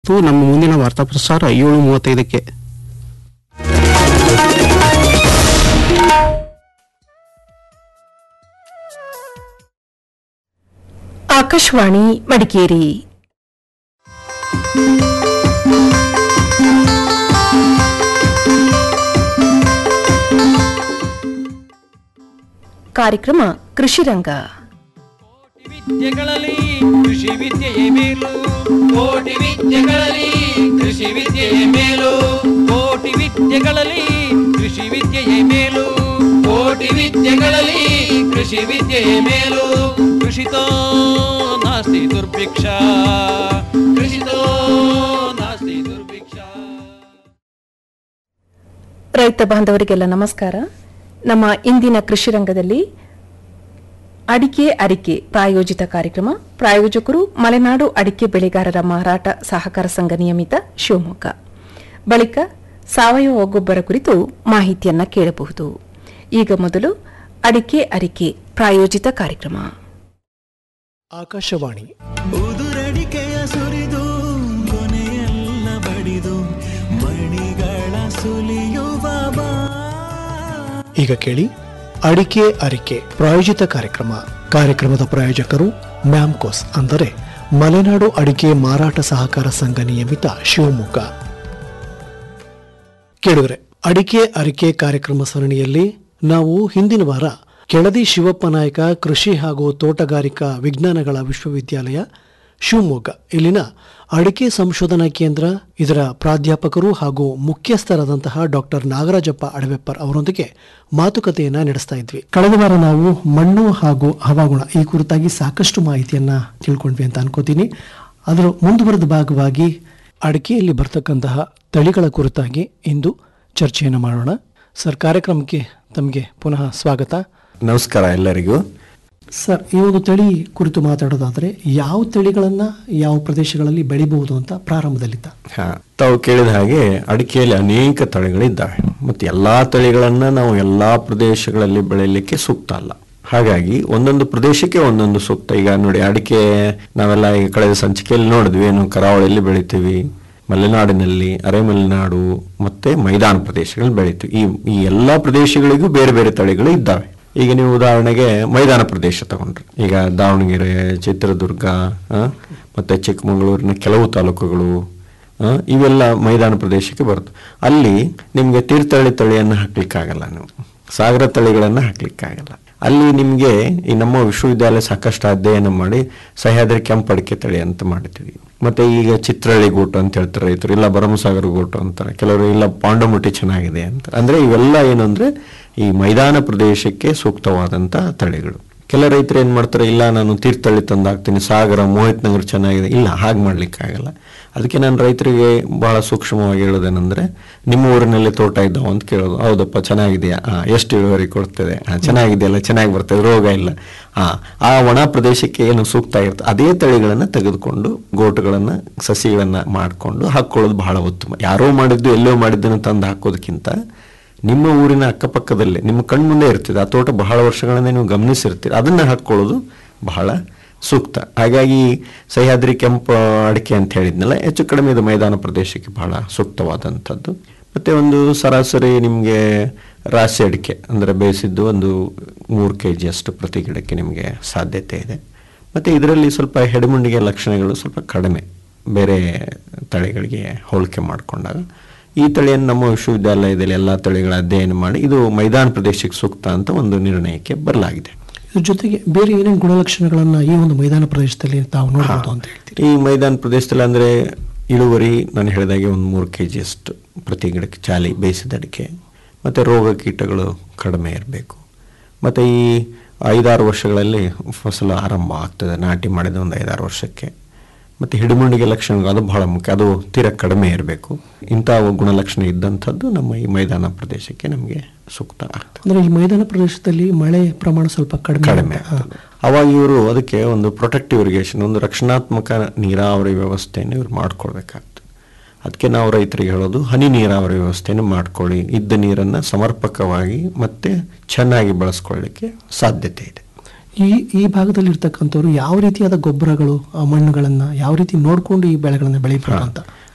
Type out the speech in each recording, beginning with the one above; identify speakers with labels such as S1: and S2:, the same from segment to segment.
S1: ಮತ್ತು ನಮ್ಮ ಮುಂದಿನ ವಾರ್ತಾ ಪ್ರಸಾರ ಏಳು ಮೂವತ್ತೈದಕ್ಕೆ
S2: ಆಕಾಶವಾಣಿ ಮಡಿಕೇರಿ ಕಾರ್ಯಕ್ರಮ ಕೃಷಿರಂಗ
S3: ವಿದ್ಯೆಗಳಲ್ಲಿ ಕೃಷಿ ವಿದ್ಯೆಯೇ ಮೇಲು ಕೋಟಿ ವಿದ್ಯೆಗಳಲ್ಲಿ ಕೃಷಿ ವಿದ್ಯೆಯೇ ಮೇಲು ಕೋಟಿ ವಿದ್ಯೆಗಳಲ್ಲಿ ಕೃಷಿ ವಿದ್ಯೆಯೇ ಮೇಲು ಕೋಟಿ ವಿದ್ಯೆಗಳಲ್ಲಿ ಕೃಷಿ ವಿದ್ಯೆಯೇ ಮೇಲು ಕೃಷಿತೋ ನಾಸ್ತಿ ದುರ್ಭಿಕ್ಷ ಕೃಷಿತೋ ನಾಸ್ತಿ ದುರ್ಭಿಕ್ಷ
S2: ರೈತ ಬಾಂಧವರಿಗೆಲ್ಲ ನಮಸ್ಕಾರ ನಮ್ಮ ಇಂದಿನ ಕೃಷಿ ರಂಗದಲ್ಲಿ ಅಡಿಕೆ ಅರಿಕೆ ಪ್ರಾಯೋಜಿತ ಕಾರ್ಯಕ್ರಮ ಪ್ರಾಯೋಜಕರು ಮಲೆನಾಡು ಅಡಿಕೆ ಬೆಳೆಗಾರರ ಮಾರಾಟ ಸಹಕಾರ ಸಂಘ ನಿಯಮಿತ ಶಿವಮೊಗ್ಗ ಬಳಿಕ ಸಾವಯವ ಗೊಬ್ಬರ ಕುರಿತು ಮಾಹಿತಿಯನ್ನ ಕೇಳಬಹುದು ಈಗ ಮೊದಲು ಅಡಿಕೆ ಅರಿಕೆ ಪ್ರಾಯೋಜಿತ ಕಾರ್ಯಕ್ರಮ
S4: ಆಕಾಶವಾಣಿ
S5: ಉದುರಡಿಕೆಯ ಸುರಿದು ಕೊನೆಯೆಲ್ಲ ಬಡಿದು ಮಣಿಗಳ ಸುಲಿಯುವ ಬಾ
S4: ಈಗ ಕೇಳಿ ಅಡಿಕೆ ಅರಿಕೆ ಪ್ರಾಯೋಜಿತ ಕಾರ್ಯಕ್ರಮ ಕಾರ್ಯಕ್ರಮದ ಪ್ರಾಯೋಜಕರು ಮ್ಯಾಮ್ಕೋಸ್ ಅಂದರೆ ಮಲೆನಾಡು ಅಡಿಕೆ ಮಾರಾಟ ಸಹಕಾರ ಸಂಘ ನಿಯಮಿತ ಶಿವಮೊಗ್ಗ ಕೇಳಿದ್ರೆ ಅಡಿಕೆ ಅರಿಕೆ ಕಾರ್ಯಕ್ರಮ ಸರಣಿಯಲ್ಲಿ ನಾವು ಹಿಂದಿನ ವಾರ ಕೆಳದಿ ಶಿವಪ್ಪ ನಾಯಕ ಕೃಷಿ ಹಾಗೂ ತೋಟಗಾರಿಕಾ ವಿಜ್ಞಾನಗಳ ವಿಶ್ವವಿದ್ಯಾಲಯ ಶಿವಮೊಗ್ಗ ಇಲ್ಲಿನ ಅಡಿಕೆ ಸಂಶೋಧನಾ ಕೇಂದ್ರ ಇದರ ಪ್ರಾಧ್ಯಾಪಕರು ಹಾಗೂ ಮುಖ್ಯಸ್ಥರಾದಂತಹ ಡಾಕ್ಟರ್ ನಾಗರಾಜಪ್ಪ ಅಡವೆಪ್ಪರ್ ಅವರೊಂದಿಗೆ ಮಾತುಕತೆಯನ್ನ ನಡೆಸ್ತಾ ಇದ್ವಿ ಕಳೆದ ವಾರ ನಾವು ಮಣ್ಣು ಹಾಗೂ ಹವಾಗುಣ ಈ ಕುರಿತಾಗಿ ಸಾಕಷ್ಟು ಮಾಹಿತಿಯನ್ನ ತಿಳ್ಕೊಂಡ್ವಿ ಅಂತ ಅನ್ಕೋತೀನಿ ಅದರ ಮುಂದುವರೆದ ಭಾಗವಾಗಿ ಅಡಿಕೆಯಲ್ಲಿ ಬರ್ತಕ್ಕಂತಹ ತಳಿಗಳ ಕುರಿತಾಗಿ ಇಂದು ಚರ್ಚೆಯನ್ನು ಮಾಡೋಣ ಸರ್ ಕಾರ್ಯಕ್ರಮಕ್ಕೆ ತಮಗೆ ಪುನಃ ಸ್ವಾಗತ
S6: ನಮಸ್ಕಾರ ಎಲ್ಲರಿಗೂ
S4: ಸರ್ ಈ ಒಂದು ತಳಿ ಕುರಿತು ಮಾತಾಡೋದಾದ್ರೆ ಯಾವ ತಳಿಗಳನ್ನ ಯಾವ ಪ್ರದೇಶಗಳಲ್ಲಿ ಬೆಳಿಬಹುದು ಅಂತ ಪ್ರಾರಂಭದಲ್ಲಿದ್ದ
S6: ಹಾ, ತಾವು ಕೇಳಿದ ಹಾಗೆ ಅಡಿಕೆಯಲ್ಲಿ ಅನೇಕ ತಳಿಗಳಿದ್ದಾವೆ ಮತ್ತು ಎಲ್ಲಾ ತಳಿಗಳನ್ನ ನಾವು ಎಲ್ಲಾ ಪ್ರದೇಶಗಳಲ್ಲಿ ಬೆಳೆಯಲಿಕ್ಕೆ ಸೂಕ್ತ ಅಲ್ಲ ಹಾಗಾಗಿ ಒಂದೊಂದು ಪ್ರದೇಶಕ್ಕೆ ಒಂದೊಂದು ಸೂಕ್ತ ಈಗ ನೋಡಿ ಅಡಿಕೆ ನಾವೆಲ್ಲ ಈಗ ಕಳೆದ ಸಂಚಿಕೆಯಲ್ಲಿ ನೋಡಿದ್ವಿ ಏನು ಕರಾವಳಿಯಲ್ಲಿ ಬೆಳಿತೀವಿ ಮಲೆನಾಡಿನಲ್ಲಿ ಅರೆಮಲೆನಾಡು ಮತ್ತೆ ಮೈದಾನ ಪ್ರದೇಶಗಳಲ್ಲಿ ಬೆಳಿತೀವಿ ಈ ಈ ಎಲ್ಲಾ ಪ್ರದೇಶಗಳಿಗೂ ಬೇರೆ ಬೇರೆ ತಳಿಗಳು ಇದ್ದಾವೆ ಈಗ ನೀವು ಉದಾಹರಣೆಗೆ ಮೈದಾನ ಪ್ರದೇಶ ತಗೊಂಡ್ರಿ ಈಗ ದಾವಣಗೆರೆ ಚಿತ್ರದುರ್ಗ ಆ, ಮತ್ತೆ ಚಿಕ್ಕಮಗಳೂರಿನ ಕೆಲವು ತಾಲೂಕುಗಳು ಆ, ಇವೆಲ್ಲ ಮೈದಾನ ಪ್ರದೇಶಕ್ಕೆ ಬರುತ್ತೆ ಅಲ್ಲಿ ನಿಮಗೆ ತೀರ್ಥಹಳ್ಳಿ ತಳಿಯನ್ನು ಹಾಕ್ಲಿಕ್ಕಾಗಲ್ಲ ನೀವು ಸಾಗರ ತಳಿಗಳನ್ನು ಹಾಕ್ಲಿಕ್ಕಾಗಲ್ಲ ಅಲ್ಲಿ ನಿಮಗೆ ಈ ನಮ್ಮ ವಿಶ್ವವಿದ್ಯಾಲಯ ಸಾಕಷ್ಟು ಅಧ್ಯಯನ ಮಾಡಿ ಸಹ್ಯಾದ್ರಿ ಕೆಂಪು ಅಡಿಕೆ ತಳಿ ಅಂತ ಮಾಡಿದ್ವಿ ಮತ್ತೆ ಈಗ ಚಿತ್ರಹಳ್ಳಿ ಗೋಟು ಅಂತ ಹೇಳ್ತಾರೆ ರೈತರು ಇಲ್ಲ ಭರಮಸಾಗರ ಗೋಟು ಅಂತಾರೆ ಕೆಲವರು ಇಲ್ಲ ಪಾಂಡಮುಟ್ಟಿ ಚೆನ್ನಾಗಿದೆ ಅಂತ ಅಂದ್ರೆ ಇವೆಲ್ಲ ಏನು ಅಂದ್ರೆ ಈ ಮೈದಾನ ಪ್ರದೇಶಕ್ಕೆ ಸೂಕ್ತವಾದಂತ ತಳಿಗಳು ಕೆಲ ರೈತರು ಏನ್ ಮಾಡ್ತಾರೆ ಇಲ್ಲ ನಾನು ತೀರ್ಥಹಳ್ಳಿ ತಂದು ಹಾಕ್ತೀನಿ ಸಾಗರ ಮೋಹಿತ್ ನಗರ್ ಚೆನ್ನಾಗಿದೆ ಇಲ್ಲ ಹಾಗೆ ಮಾಡ್ಲಿಕ್ಕಾಗಲ್ಲ ಅದಕ್ಕೆ ನಾನು ರೈತರಿಗೆ ಬಹಳ ಸೂಕ್ಷ್ಮವಾಗಿ ಹೇಳೋದೇನೆಂದ್ರೆ ನಿಮ್ಮ ಊರಿನಲ್ಲಿ ತೋಟ ಇದ್ದಾವ ಅಂತ ಕೇಳೋದು ಹೌದಪ್ಪ ಚೆನ್ನಾಗಿದೆಯಾ ಹಾ ಎಷ್ಟು ಇಳುವರಿ ಕೊಡ್ತದೆ ಹಾ ಚೆನ್ನಾಗಿದೆಯಲ್ಲ ಚೆನ್ನಾಗಿ ಬರ್ತದೆ ರೋಗ ಇಲ್ಲ ಹಾ ಆ ಒಣ ಪ್ರದೇಶಕ್ಕೆ ಏನು ಸೂಕ್ತ ಇರುತ್ತೆ ಅದೇ ತಳಿಗಳನ್ನ ತೆಗೆದುಕೊಂಡು ಗೋಟುಗಳನ್ನ ಸಸಿಗಳನ್ನ ಮಾಡಿಕೊಂಡು ಹಾಕೊಳ್ಳೋದು ಬಹಳ ಉತ್ತಮ ಯಾರೋ ಮಾಡಿದ್ದು ಎಲ್ಲೋ ಮಾಡಿದ್ದನ್ನು ತಂದು ಹಾಕೋದಕ್ಕಿಂತ ನಿಮ್ಮ ಊರಿನ ಅಕ್ಕಪಕ್ಕದಲ್ಲೇ ನಿಮ್ಮ ಕಣ್ಮುಂದೆ ಇರ್ತದೆ ಆ ತೋಟ ಬಹಳ ವರ್ಷಗಳಿಂದ ನೀವು ಗಮನಿಸಿರ್ತೀರಿ ಅದನ್ನ ಹಾಕೊಳ್ಳೋದು ಬಹಳ ಸೂಕ್ತ ಹಾಗಾಗಿ ಸಹ್ಯಾದ್ರಿ ಕೆಂಪು ಅಡಿಕೆ ಅಂತ ಹೇಳಿದ್ನಲ್ಲ ಹೆಚ್ಚು ಕಡಿಮೆ ಇದು ಮೈದಾನ ಪ್ರದೇಶಕ್ಕೆ ಬಹಳ ಸೂಕ್ತವಾದಂಥದ್ದು ಮತ್ತೆ ಒಂದು ಸರಾಸರಿ ನಿಮಗೆ ರಾಶಿ ಅಡಿಕೆ ಅಂದರೆ ಬೇಯಿಸಿದ್ದು ಒಂದು ಮೂರು ಕೆ ಜಿಯಷ್ಟು ಪ್ರತಿ ಗಿಡಕ್ಕೆ ನಿಮಗೆ ಸಾಧ್ಯತೆ ಇದೆ ಮತ್ತು ಇದರಲ್ಲಿ ಸ್ವಲ್ಪ ಹೆಡಮುಂಡಿಗೆ ಲಕ್ಷಣಗಳು ಸ್ವಲ್ಪ ಕಡಿಮೆ ಬೇರೆ ತಳಿಗಳಿಗೆ ಹೋಲಿಕೆ ಮಾಡಿಕೊಂಡಾಗ ಈ ತಳಿಯನ್ನು ನಮ್ಮ ವಿಶ್ವವಿದ್ಯಾಲಯದಲ್ಲಿ ಎಲ್ಲ ತಳಿಗಳ ಅಧ್ಯಯನ ಮಾಡಿ ಇದು ಮೈದಾನ ಪ್ರದೇಶಕ್ಕೆ ಸೂಕ್ತ ಅಂತ ಒಂದು ನಿರ್ಣಯಕ್ಕೆ ಬರಲಾಗಿದೆ
S4: ಇದ್ರ ಜೊತೆಗೆ ಬೇರೆ ಏನೇನು ಗುಣಲಕ್ಷಣಗಳನ್ನ ಈ ಒಂದು ಮೈದಾನ ಪ್ರದೇಶದಲ್ಲಿ ತಾವು ನೋಡಬಹುದು ಅಂತ ಹೇಳ್ತೀರಿ
S6: ಈ ಮೈದಾನ ಪ್ರದೇಶದಲ್ಲಿ ಅಂದರೆ ಇಳುವರಿ ನಾನು ಹೇಳಿದಾಗೆ ಒಂದು ಮೂರು ಕೆ ಜಿಯಷ್ಟು ಪ್ರತಿ ಗಿಡಕ್ಕೆ ಚಾಲಿ ಬೇಯಿಸಿದ ಅಡಿಕೆ ಮತ್ತು ರೋಗ ಕೀಟಗಳು ಕಡಿಮೆ ಇರಬೇಕು ಮತ್ತು ಈ ಐದಾರು ವರ್ಷಗಳಲ್ಲಿ ಫಸಲು ಆರಂಭ ಆಗ್ತದೆ ನಾಟಿ ಮಾಡಿದ ಒಂದು ಐದಾರು ವರ್ಷಕ್ಕೆ ಮತ್ತು ಹಿಡಿಮುಂಡಿಗೆ ಲಕ್ಷಣಗಳು ಅದು ಬಹಳ ಮುಖ್ಯ ಅದು ತೀರಾ ಕಡಿಮೆ ಇರಬೇಕು ಇಂಥ ಗುಣಲಕ್ಷಣ ಇದ್ದಂಥದ್ದು ನಮ್ಮ ಈ ಮೈದಾನ ಪ್ರದೇಶಕ್ಕೆ ನಮಗೆ ಸೂಕ್ತ ಆಗ್ತದೆ
S4: ಅಂದ್ರೆ ಈ ಮೈದಾನ ಪ್ರದೇಶದಲ್ಲಿ ಮಳೆ ಪ್ರಮಾಣ ಸ್ವಲ್ಪ ಕಡಿಮೆ
S6: ಕಡಿಮೆ
S4: ಇರುತ್ತೆ. ಹಾ.
S6: ಆಗ್ತದೆ ಅವಾಗ ಇವರು ಅದಕ್ಕೆ ಒಂದು ಪ್ರೊಟೆಕ್ಟಿವ್ ಇರಿಗೇಷನ್ ಒಂದು ರಕ್ಷಣಾತ್ಮಕ ನೀರಾವರಿ ವ್ಯವಸ್ಥೆಯನ್ನು ಇವ್ರು ಮಾಡ್ಕೊಳ್ಬೇಕಾಗ್ತದೆ ಅದಕ್ಕೆ ನಾವು ರೈತರಿಗೆ ಹೇಳೋದು ಹನಿ ನೀರಾವರಿ ವ್ಯವಸ್ಥೆಯನ್ನು ಮಾಡ್ಕೊಳ್ಳಿ ಇದ್ದ ನೀರನ್ನು ಸಮರ್ಪಕವಾಗಿ ಮತ್ತೆ ಚೆನ್ನಾಗಿ ಬಳಸ್ಕೊಳ್ಳಿಕ್ಕೆ ಸಾಧ್ಯತೆ ಇದೆ
S4: ಈ ಈ ಭಾಗದಲ್ಲಿ ಇರ್ತಕ್ಕಂಥವ್ರು ಯಾವ ರೀತಿಯಾದ ಗೊಬ್ಬರಗಳು ಆ ಮಣ್ಣುಗಳನ್ನ ಯಾವ ರೀತಿ ನೋಡ್ಕೊಂಡು ಈ ಬೆಳೆಗಳನ್ನ ಬೆಳಿಬೇಕು ಅಂತ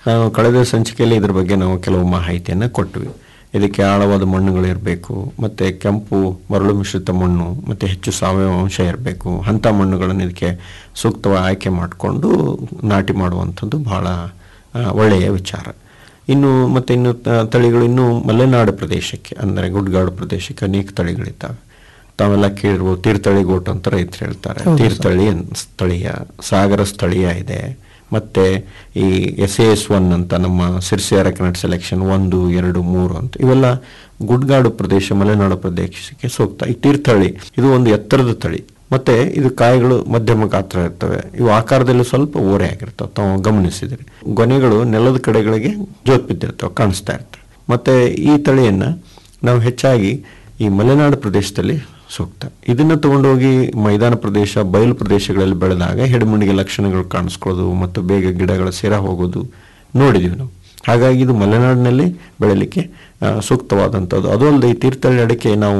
S6: ನಾವು ಕಳೆದ ಸಂಚಿಕೆಯಲ್ಲಿ ಇದ್ರ ಬಗ್ಗೆ ನಾವು ಕೆಲವು ಮಾಹಿತಿಯನ್ನು ಕೊಟ್ವಿ ಇದಕ್ಕೆ ಆಳವಾದ ಮಣ್ಣುಗಳು ಇರಬೇಕು ಮತ್ತು ಕೆಂಪು ಮರಳು ಮಿಶ್ರಿತ ಮಣ್ಣು ಮತ್ತು ಹೆಚ್ಚು ಸಾವಯವ ಅಂಶ ಇರಬೇಕು ಅಂಥ ಮಣ್ಣುಗಳನ್ನು ಇದಕ್ಕೆ ಸೂಕ್ತವಾಗಿ ಆಯ್ಕೆ ಮಾಡಿಕೊಂಡು ನಾಟಿ ಮಾಡುವಂಥದ್ದು ಬಹಳ ಆ, ಒಳ್ಳೆಯ ವಿಚಾರ ಇನ್ನು ಮತ್ತು ಇನ್ನು ತ- ತಳಿಗಳು ಇನ್ನು ಮಲೆನಾಡು ಪ್ರದೇಶಕ್ಕೆ ಅಂದರೆ ಗುಡ್ಗಾಡು ಪ್ರದೇಶಕ್ಕೆ ಅನೇಕ ತಳಿಗಳಿದ್ದಾವೆ ತಾವೆಲ್ಲ ಕೇಳಿರ್ಬೋದು ತೀರ್ಥಹಳ್ಳಿ ಗೋಟ್ ಅಂತ ರೈತರು ಹೇಳ್ತಾರೆ ತೀರ್ಥಹಳ್ಳಿ ಅನ್- ಸ್ಥಳೀಯ ಸಾಗರ ಸ್ಥಳೀಯ ಇದೆ ಮತ್ತೆ ಈ ಎಸ್ ಎ ಎಸ್ ಒನ್ ಅಂತ ನಮ್ಮ ಸಿರ್ಸಿ ಅರಕನಟ್ ಸೆಲೆಕ್ಷನ್ ಒಂದು ಎರಡು ಮೂರು ಅಂತ ಇವೆಲ್ಲ ಗುಡ್ಗಾಡು ಪ್ರದೇಶ ಮಲೆನಾಡು ಪ್ರದೇಶಕ್ಕೆ ಸೂಕ್ತ ಈ ತೀರ್ಥಹಳ್ಳಿ ಇದು ಒಂದು ಎತ್ತರದ ತಳಿ ಮತ್ತೆ ಇದು ಕಾಯಿಗಳು ಮಧ್ಯಮ ಗಾತ್ರ ಇರ್ತವೆ ಇವು ಆಕಾರದಲ್ಲಿ ಸ್ವಲ್ಪ ಓರೆ ಆಗಿರ್ತವೆ ತಾವು ಗಮನಿಸಿದ್ರಿ ಗೊನೆಗಳು ನೆಲದ ಕಡೆಗಳಿಗೆ ಜೋತ್ ಬಿದ್ದಿರ್ತವೆ ಕಾಣಿಸ್ತಾ ಇರ್ತವೆ ಮತ್ತೆ ಈ ತಳಿಯನ್ನ ನಾವು ಹೆಚ್ಚಾಗಿ ಈ ಮಲೆನಾಡು ಪ್ರದೇಶದಲ್ಲಿ ಸೂಕ್ತ ಇದನ್ನ ತಗೊಂಡೋಗಿ ಮೈದಾನ ಪ್ರದೇಶ ಬಯಲು ಪ್ರದೇಶಗಳಲ್ಲಿ ಬೆಳೆದಾಗ ಹೆಡಮುಂಡಿಗೆ ಲಕ್ಷಣಗಳು ಕಾಣಿಸ್ಕೊಳ್ಳೋದು ಮತ್ತು ಬೇಗ ಗಿಡಗಳ ಸೇರ ಹೋಗೋದು ನೋಡಿದೀವಿ ನಾವು ಹಾಗಾಗಿ ಇದು ಮಲೆನಾಡಿನಲ್ಲಿ ಬೆಳೆಯಲಿಕ್ಕೆ ಆ, ಸೂಕ್ತವಾದಂಥದ್ದು ಅದು ಅಲ್ಲದೆ ಈ ತೀರ್ಥಹಳ್ಳಿ ಅಡಿಕೆ ನಾವು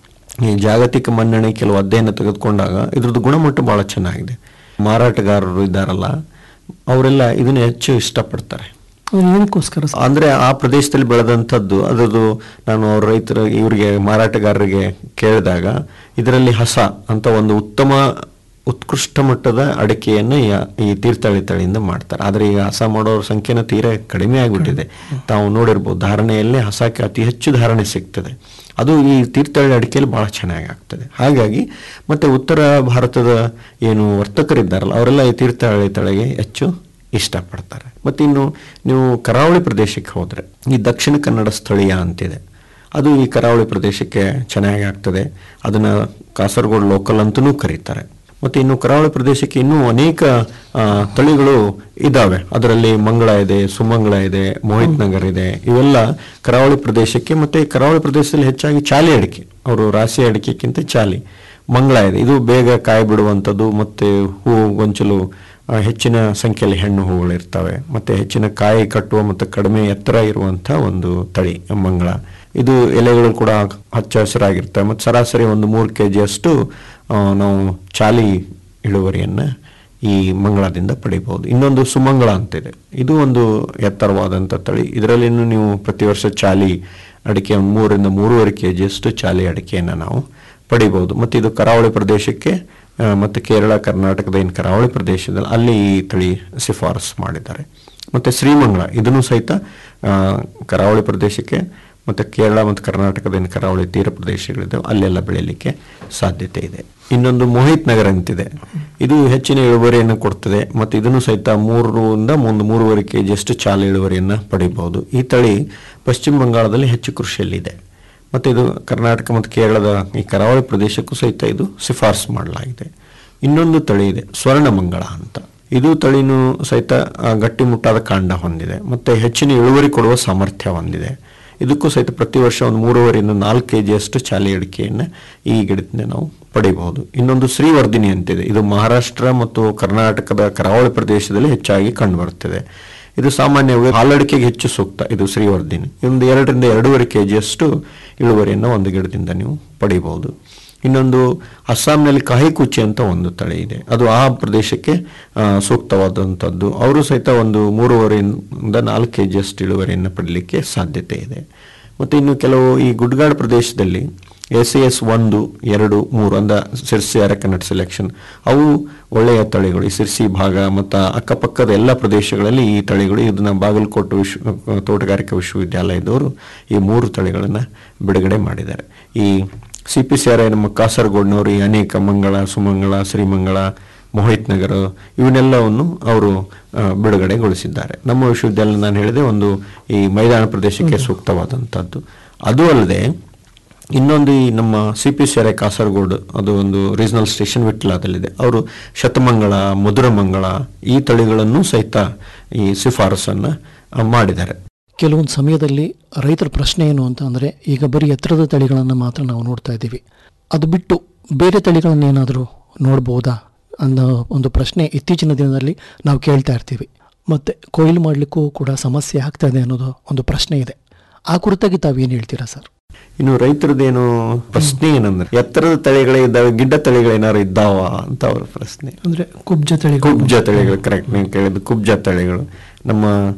S6: ಈ ಜಾಗತಿಕ ಮನ್ನಣೆ ಕೆಲವು ಅಧ್ಯಯನ ತೆಗೆದುಕೊಂಡಾಗ ಇದ್ರದ್ದು ಗುಣಮಟ್ಟ ಬಹಳ ಚೆನ್ನಾಗಿದೆ ಮಾರಾಟಗಾರರು ಇದ್ದಾರಲ್ಲ ಅವರೆಲ್ಲ ಇದನ್ನ ಹೆಚ್ಚು ಇಷ್ಟಪಡ್ತಾರೆ
S4: ಅದು ಏನಕ್ಕೋಸ್ಕರ ಸರ್?
S6: ಅಂದ್ರೆ ಆ ಪ್ರದೇಶದಲ್ಲಿ ಬೆಳೆದಂಥದ್ದು ಅದರದ್ದು ನಾನು ಅವ್ರ ರೈತರ ಇವರಿಗೆ ಮಾರಾಟಗಾರರಿಗೆ ಕೇಳಿದಾಗ ಇದರಲ್ಲಿ ಹಸ ಅಂತ ಒಂದು ಉತ್ತಮ ಉತ್ಕೃಷ್ಟ ಮಟ್ಟದ ಅಡಿಕೆಯನ್ನು ಯ- ಈ ತೀರ್ಥಹಳ್ಳಿ ತಳಿಯಿಂದ ಮಾಡ್ತಾರೆ ಆದರೆ ಈಗ ಹಸ ಮಾಡೋರ ಸಂಖ್ಯೆನ ತೀರಾ ಕಡಿಮೆ ಆಗಿಬಿಟ್ಟಿದೆ ತಾವು ನೋಡಿರ್ಬೋದು ಧಾರಣೆಯಲ್ಲಿ ಹಸಕ್ಕೆ ಅತಿ ಹೆಚ್ಚು ಧಾರಣೆ ಸಿಗ್ತದೆ ಅದು ಈ ತೀರ್ಥಹಳ್ಳಿ ಅಡಿಕೆಯಲ್ಲಿ ಬಹಳ ಚೆನ್ನಾಗಿ ಆಗ್ತದೆ ಹಾಗಾಗಿ ಮತ್ತೆ ಉತ್ತರ ಭಾರತದ ಏನು ವರ್ತಕರಿದ್ದಾರಲ್ಲ ಅವರೆಲ್ಲ ಈ ತೀರ್ಥಹಳ್ಳಿ ತಳಿಗೆ ಹೆಚ್ಚು ಇಷ್ಟಪಡ್ತಾರೆ ಮತ್ತು ಇನ್ನು ನೀವು ಕರಾವಳಿ ಪ್ರದೇಶಕ್ಕೆ ಹೋದರೆ ಈ ದಕ್ಷಿಣ ಕನ್ನಡ ಸ್ಥಳೀಯ ಅಂತಿದೆ ಅದು ಈ ಕರಾವಳಿ ಪ್ರದೇಶಕ್ಕೆ ಚೆನ್ನಾಗಿ ಆಗ್ತದೆ ಅದನ್ನು ಕಾಸರಗೋಡು ಲೋಕಲ್ ಅಂತಲೂ ಕರೀತಾರೆ ಮತ್ತು ಇನ್ನು ಕರಾವಳಿ ಪ್ರದೇಶಕ್ಕೆ ಇನ್ನೂ ಅನೇಕ ಆ, ತಳಿಗಳು ಇದ್ದಾವೆ ಅದರಲ್ಲಿ ಮಂಗಳ ಇದೆ ಸುಮಂಗಳ ಇದೆ ಮೋಹಿತ್ ನಗರ್ ಇದೆ ಇವೆಲ್ಲ ಕರಾವಳಿ ಪ್ರದೇಶಕ್ಕೆ ಮತ್ತು ಕರಾವಳಿ ಪ್ರದೇಶದಲ್ಲಿ ಹೆಚ್ಚಾಗಿ ಚಾಲಿ ಅಡಿಕೆ ಅವರು ರಾಶಿ ಅಡಿಕೆಗಿಂತ ಚಾಲಿ ಮಂಗಳ ಇದೆ ಇದು ಬೇಗ ಕಾಯಿ ಬಿಡುವಂಥದ್ದು ಮತ್ತು ಹೂವು ಗೊಂಚಲು ಆ, ಹೆಚ್ಚಿನ ಸಂಖ್ಯೆಯಲ್ಲಿ ಹೆಣ್ಣು ಹೂಗಳು ಇರ್ತವೆ ಮತ್ತೆ ಹೆಚ್ಚಿನ ಕಾಯಿ ಕಟ್ಟುವ ಮತ್ತು ಕಡಿಮೆ ಎತ್ತರ ಇರುವಂಥ ಒಂದು ತಳಿ ಮಂಗಳ ಇದು ಎಲೆಗಳು ಕೂಡ ಹಚ್ಚ ಹಸಿರಾಗಿರ್ತವೆ ಮತ್ತು ಸರಾಸರಿ ಒಂದು ಮೂರು ಕೆ ಜಿಯಷ್ಟು ನಾವು ಚಾಲಿ ಇಳುವರಿಯನ್ನು ಈ ಮಂಗಳದಿಂದ ಪಡಿಬಹುದು ಇನ್ನೊಂದು ಸುಮಂಗಳ ಅಂತಿದೆ ಇದು ಒಂದು ಎತ್ತರವಾದಂಥ ತಳಿ ಇದರಲ್ಲಿ ನೀವು ಪ್ರತಿ ವರ್ಷ ಚಾಲಿ ಅಡಿಕೆ ಒಂದು ಮೂರರಿಂದ ಮೂರುವರೆ ಕೆ ಜಿಯಷ್ಟು ಚಾಲಿ ಅಡಿಕೆಯನ್ನು ನಾವು ಪಡಿಬಹುದು ಮತ್ತು ಇದು ಕರಾವಳಿ ಪ್ರದೇಶಕ್ಕೆ ಆ, ಮತ್ತು ಕೇರಳ ಕರ್ನಾಟಕದ ಏನು ಕರಾವಳಿ ಪ್ರದೇಶದಲ್ಲಿ ಅಲ್ಲಿ ಈ ತಳಿ ಶಿಫಾರಸು ಮಾಡಿದ್ದಾರೆ ಮತ್ತು ಶ್ರೀಮಂಗಳ ಇದನ್ನು ಸಹಿತ ಆ, ಕರಾವಳಿ ಪ್ರದೇಶಕ್ಕೆ ಮತ್ತು ಕೇರಳ ಮತ್ತು ಕರ್ನಾಟಕದ ಏನು ಕರಾವಳಿ ತೀರ ಪ್ರದೇಶಗಳಿದ್ದಾವೆ ಅಲ್ಲೆಲ್ಲ ಬೆಳೆಯಲಿಕ್ಕೆ ಸಾಧ್ಯತೆ ಇದೆ ಇನ್ನೊಂದು ಮೋಹಿತ್ ನಗರ್ ಅಂತಿದೆ ಇದು ಹೆಚ್ಚಿನ ಇಳುವರಿಯನ್ನು ಕೊಡ್ತದೆ ಮತ್ತು ಇದನ್ನು ಸಹಿತ ಮೂರರಿಂದ ಒಂದು ಮೂರುವರೆ ಕೆ ಜಿಯಷ್ಟು ಚಾಲ ಇಳುವರಿಯನ್ನು ಪಡಿಬಹುದು ಈ ತಳಿ ಪಶ್ಚಿಮ ಬಂಗಾಳದಲ್ಲಿ ಹೆಚ್ಚು ಕೃಷಿಯಲ್ಲಿದೆ ಮತ್ತು ಇದು ಕರ್ನಾಟಕ ಮತ್ತು ಕೇರಳದ ಈ ಕರಾವಳಿ ಪ್ರದೇಶಕ್ಕೂ ಸಹಿತ ಇದು ಶಿಫಾರಸು ಮಾಡಲಾಗಿದೆ ಇನ್ನೊಂದು ತಳಿ ಇದೆ ಸ್ವರ್ಣಮಂಗಳ ಅಂತ ಇದು ತಳಿನೂ ಸಹಿತ ಆ, ಗಟ್ಟಿಮುಟ್ಟಾದ ಕಾಂಡ ಹೊಂದಿದೆ ಮತ್ತು ಹೆಚ್ಚಿನ ಇಳುವರಿ ಕೊಡುವ ಸಾಮರ್ಥ್ಯ ಹೊಂದಿದೆ ಇದಕ್ಕೂ ಸಹಿತ ಪ್ರತಿ ವರ್ಷ ಒಂದು ಮೂರುವರೆಯಿಂದ ನಾಲ್ಕು ಕೆ ಜಿಯಷ್ಟು ಚಾಲಿ ಅಡಿಕೆಯನ್ನು ಈ ಗಿಡದಿಂದ ನಾವು ಪಡಿಬಹುದು ಇನ್ನೊಂದು ಶ್ರೀವರ್ಧಿನಿ ಅಂತಿದೆ ಇದು ಮಹಾರಾಷ್ಟ್ರ ಮತ್ತು ಕರ್ನಾಟಕದ ಕರಾವಳಿ ಪ್ರದೇಶದಲ್ಲಿ ಹೆಚ್ಚಾಗಿ ಕಂಡುಬರುತ್ತದೆ ಇದು ಸಾಮಾನ್ಯವಾಗಿ ಹಾಲಡಿಕೆಗೆ ಹೆಚ್ಚು ಸೂಕ್ತ ಇದು ಶ್ರೀವರ್ಧಿನಿ ಒಂದು ಎರಡರಿಂದ ಎರಡೂವರೆ ಕೆ ಜಿಯಷ್ಟು ಇಳುವರಿಯನ್ನು ಒಂದು ಗಿಡದಿಂದ ನೀವು ಪಡಿಬಹುದು ಇನ್ನೊಂದು ಅಸ್ಸಾಂನಲ್ಲಿ ಕಾಹಿಕುಚ್ಚಿ ಅಂತ ಒಂದು ತಳಿ ಇದೆ ಅದು ಆ ಪ್ರದೇಶಕ್ಕೆ ಆ, ಸೂಕ್ತವಾದಂಥದ್ದು ಅವರು ಸಹಿತ ಒಂದು ಮೂರುವರೆಯಿಂದ ನಾಲ್ಕು ಕೆ ಜಿಯಷ್ಟು ಇಳುವರಿಯನ್ನು ಪಡಲಿಕ್ಕೆ ಸಾಧ್ಯತೆ ಇದೆ ಮತ್ತು ಇನ್ನು ಕೆಲವು ಈ ಗುಡ್ಗಾಡು ಪ್ರದೇಶದಲ್ಲಿ ಎಸ್ ಎಸ್ ಒಂದು ಎರಡು ಮೂರು ಅಂದ ಸಿರ್ಸಿ ಅರಕನಟ್ ಸೆಲೆಕ್ಷನ್ ಅವು ಒಳ್ಳೆಯ ತಳಿಗಳು ಈ ಸಿರ್ಸಿ ಭಾಗ ಮತ್ತು ಅಕ್ಕಪಕ್ಕದ ಎಲ್ಲ ಪ್ರದೇಶಗಳಲ್ಲಿ ಈ ತಳಿಗಳು ಇದನ್ನ ಬಾಗಲಕೋಟೆ ವಿಶ್ವ ತೋಟಗಾರಿಕಾ ವಿಶ್ವವಿದ್ಯಾಲಯದವರು ಈ ಮೂರು ತಳಿಗಳನ್ನು ಬಿಡುಗಡೆ ಮಾಡಿದ್ದಾರೆ ಈ C P C R I ನಮ್ಮ ಕಾಸರಗೋಡ್ನವರು ಈ ಅನೇಕ ಮಂಗಳ ಸುಮಂಗಳ ಶ್ರೀಮಂಗಳ ಮೋಹಿತ್ ನಗರ ಇವನ್ನೆಲ್ಲವನ್ನು ಅವರು ಆ, ಬಿಡುಗಡೆಗೊಳಿಸಿದ್ದಾರೆ ನಮ್ಮ ವಿಶ್ವವಿದ್ಯಾಲಯ ನಾನು ಹೇಳಿದೆ ಒಂದು ಈ ಮೈದಾನ ಪ್ರದೇಶಕ್ಕೆ ಸೂಕ್ತವಾದಂಥದ್ದು ಅದು ಅಲ್ಲದೆ ಇನ್ನೊಂದು ಈ ನಮ್ಮ C P C R I Kasaragod ಅದು ಒಂದು ರೀಜನಲ್ ಸ್ಟೇಷನ್ ವಿಟ್ಲಾದಲ್ಲಿದೆ ಅವರು ಶತಮಂಗಳ ಮಧುರಮಂಗಳ ಈ ತಳಿಗಳನ್ನು ಸಹಿತ ಈ ಶಿಫಾರಸನ್ನು ಆ, ಮಾಡಿದ್ದಾರೆ
S4: ಕೆಲವೊಂದು ಸಮಯದಲ್ಲಿ ರೈತರ ಪ್ರಶ್ನೆ ಏನು ಅಂತ ಅಂದರೆ ಈಗ ಬರೀ ಎತ್ತರದ ತಳಿಗಳನ್ನು ಮಾತ್ರ ನಾವು ನೋಡ್ತಾ ಇದ್ದೀವಿ ಅದು ಬಿಟ್ಟು ಬೇರೆ ತಳಿಗಳನ್ನೇನಾದರೂ ನೋಡ್ಬೋದಾ ಅನ್ನೋ ಒಂದು ಪ್ರಶ್ನೆ ಇತ್ತೀಚಿನ ದಿನದಲ್ಲಿ ನಾವು ಕೇಳ್ತಾ ಇರ್ತೀವಿ ಮತ್ತು ಕೊಯ್ಲು ಮಾಡಲಿಕ್ಕೂ ಕೂಡ ಸಮಸ್ಯೆ ಆಗ್ತಾ ಇದೆ ಅನ್ನೋದು ಒಂದು ಪ್ರಶ್ನೆ ಇದೆ ಆ ಕುರಿತಾಗಿ ತಾವೇನು ಹೇಳ್ತೀರಾ ಸರ್
S6: ಇನ್ನು ರೈತರದ್ದೇನು ಪ್ರಶ್ನೆ ಏನಂದ್ರೆ ಎತ್ತರದ ತಳಿಗಳೇ ಇದ್ದಾವೆ ಗಿಡ್ಡ ತಳಿಗಳೇನಾದ್ರು ಇದ್ದಾವ ಅಂತ ಅವ್ರ ಪ್ರಶ್ನೆ
S4: ಅಂದರೆ ಕುಬ್ಜ ತಳಿಗಳು
S6: ಕುಬ್ಜ ತಳಿಗಳು ಕರೆಕ್ಟ್ ನೀವು ಕೇಳಿದ್ದು ಕುಬ್ಜ ತಳಿಗಳು ನಮ್ಮ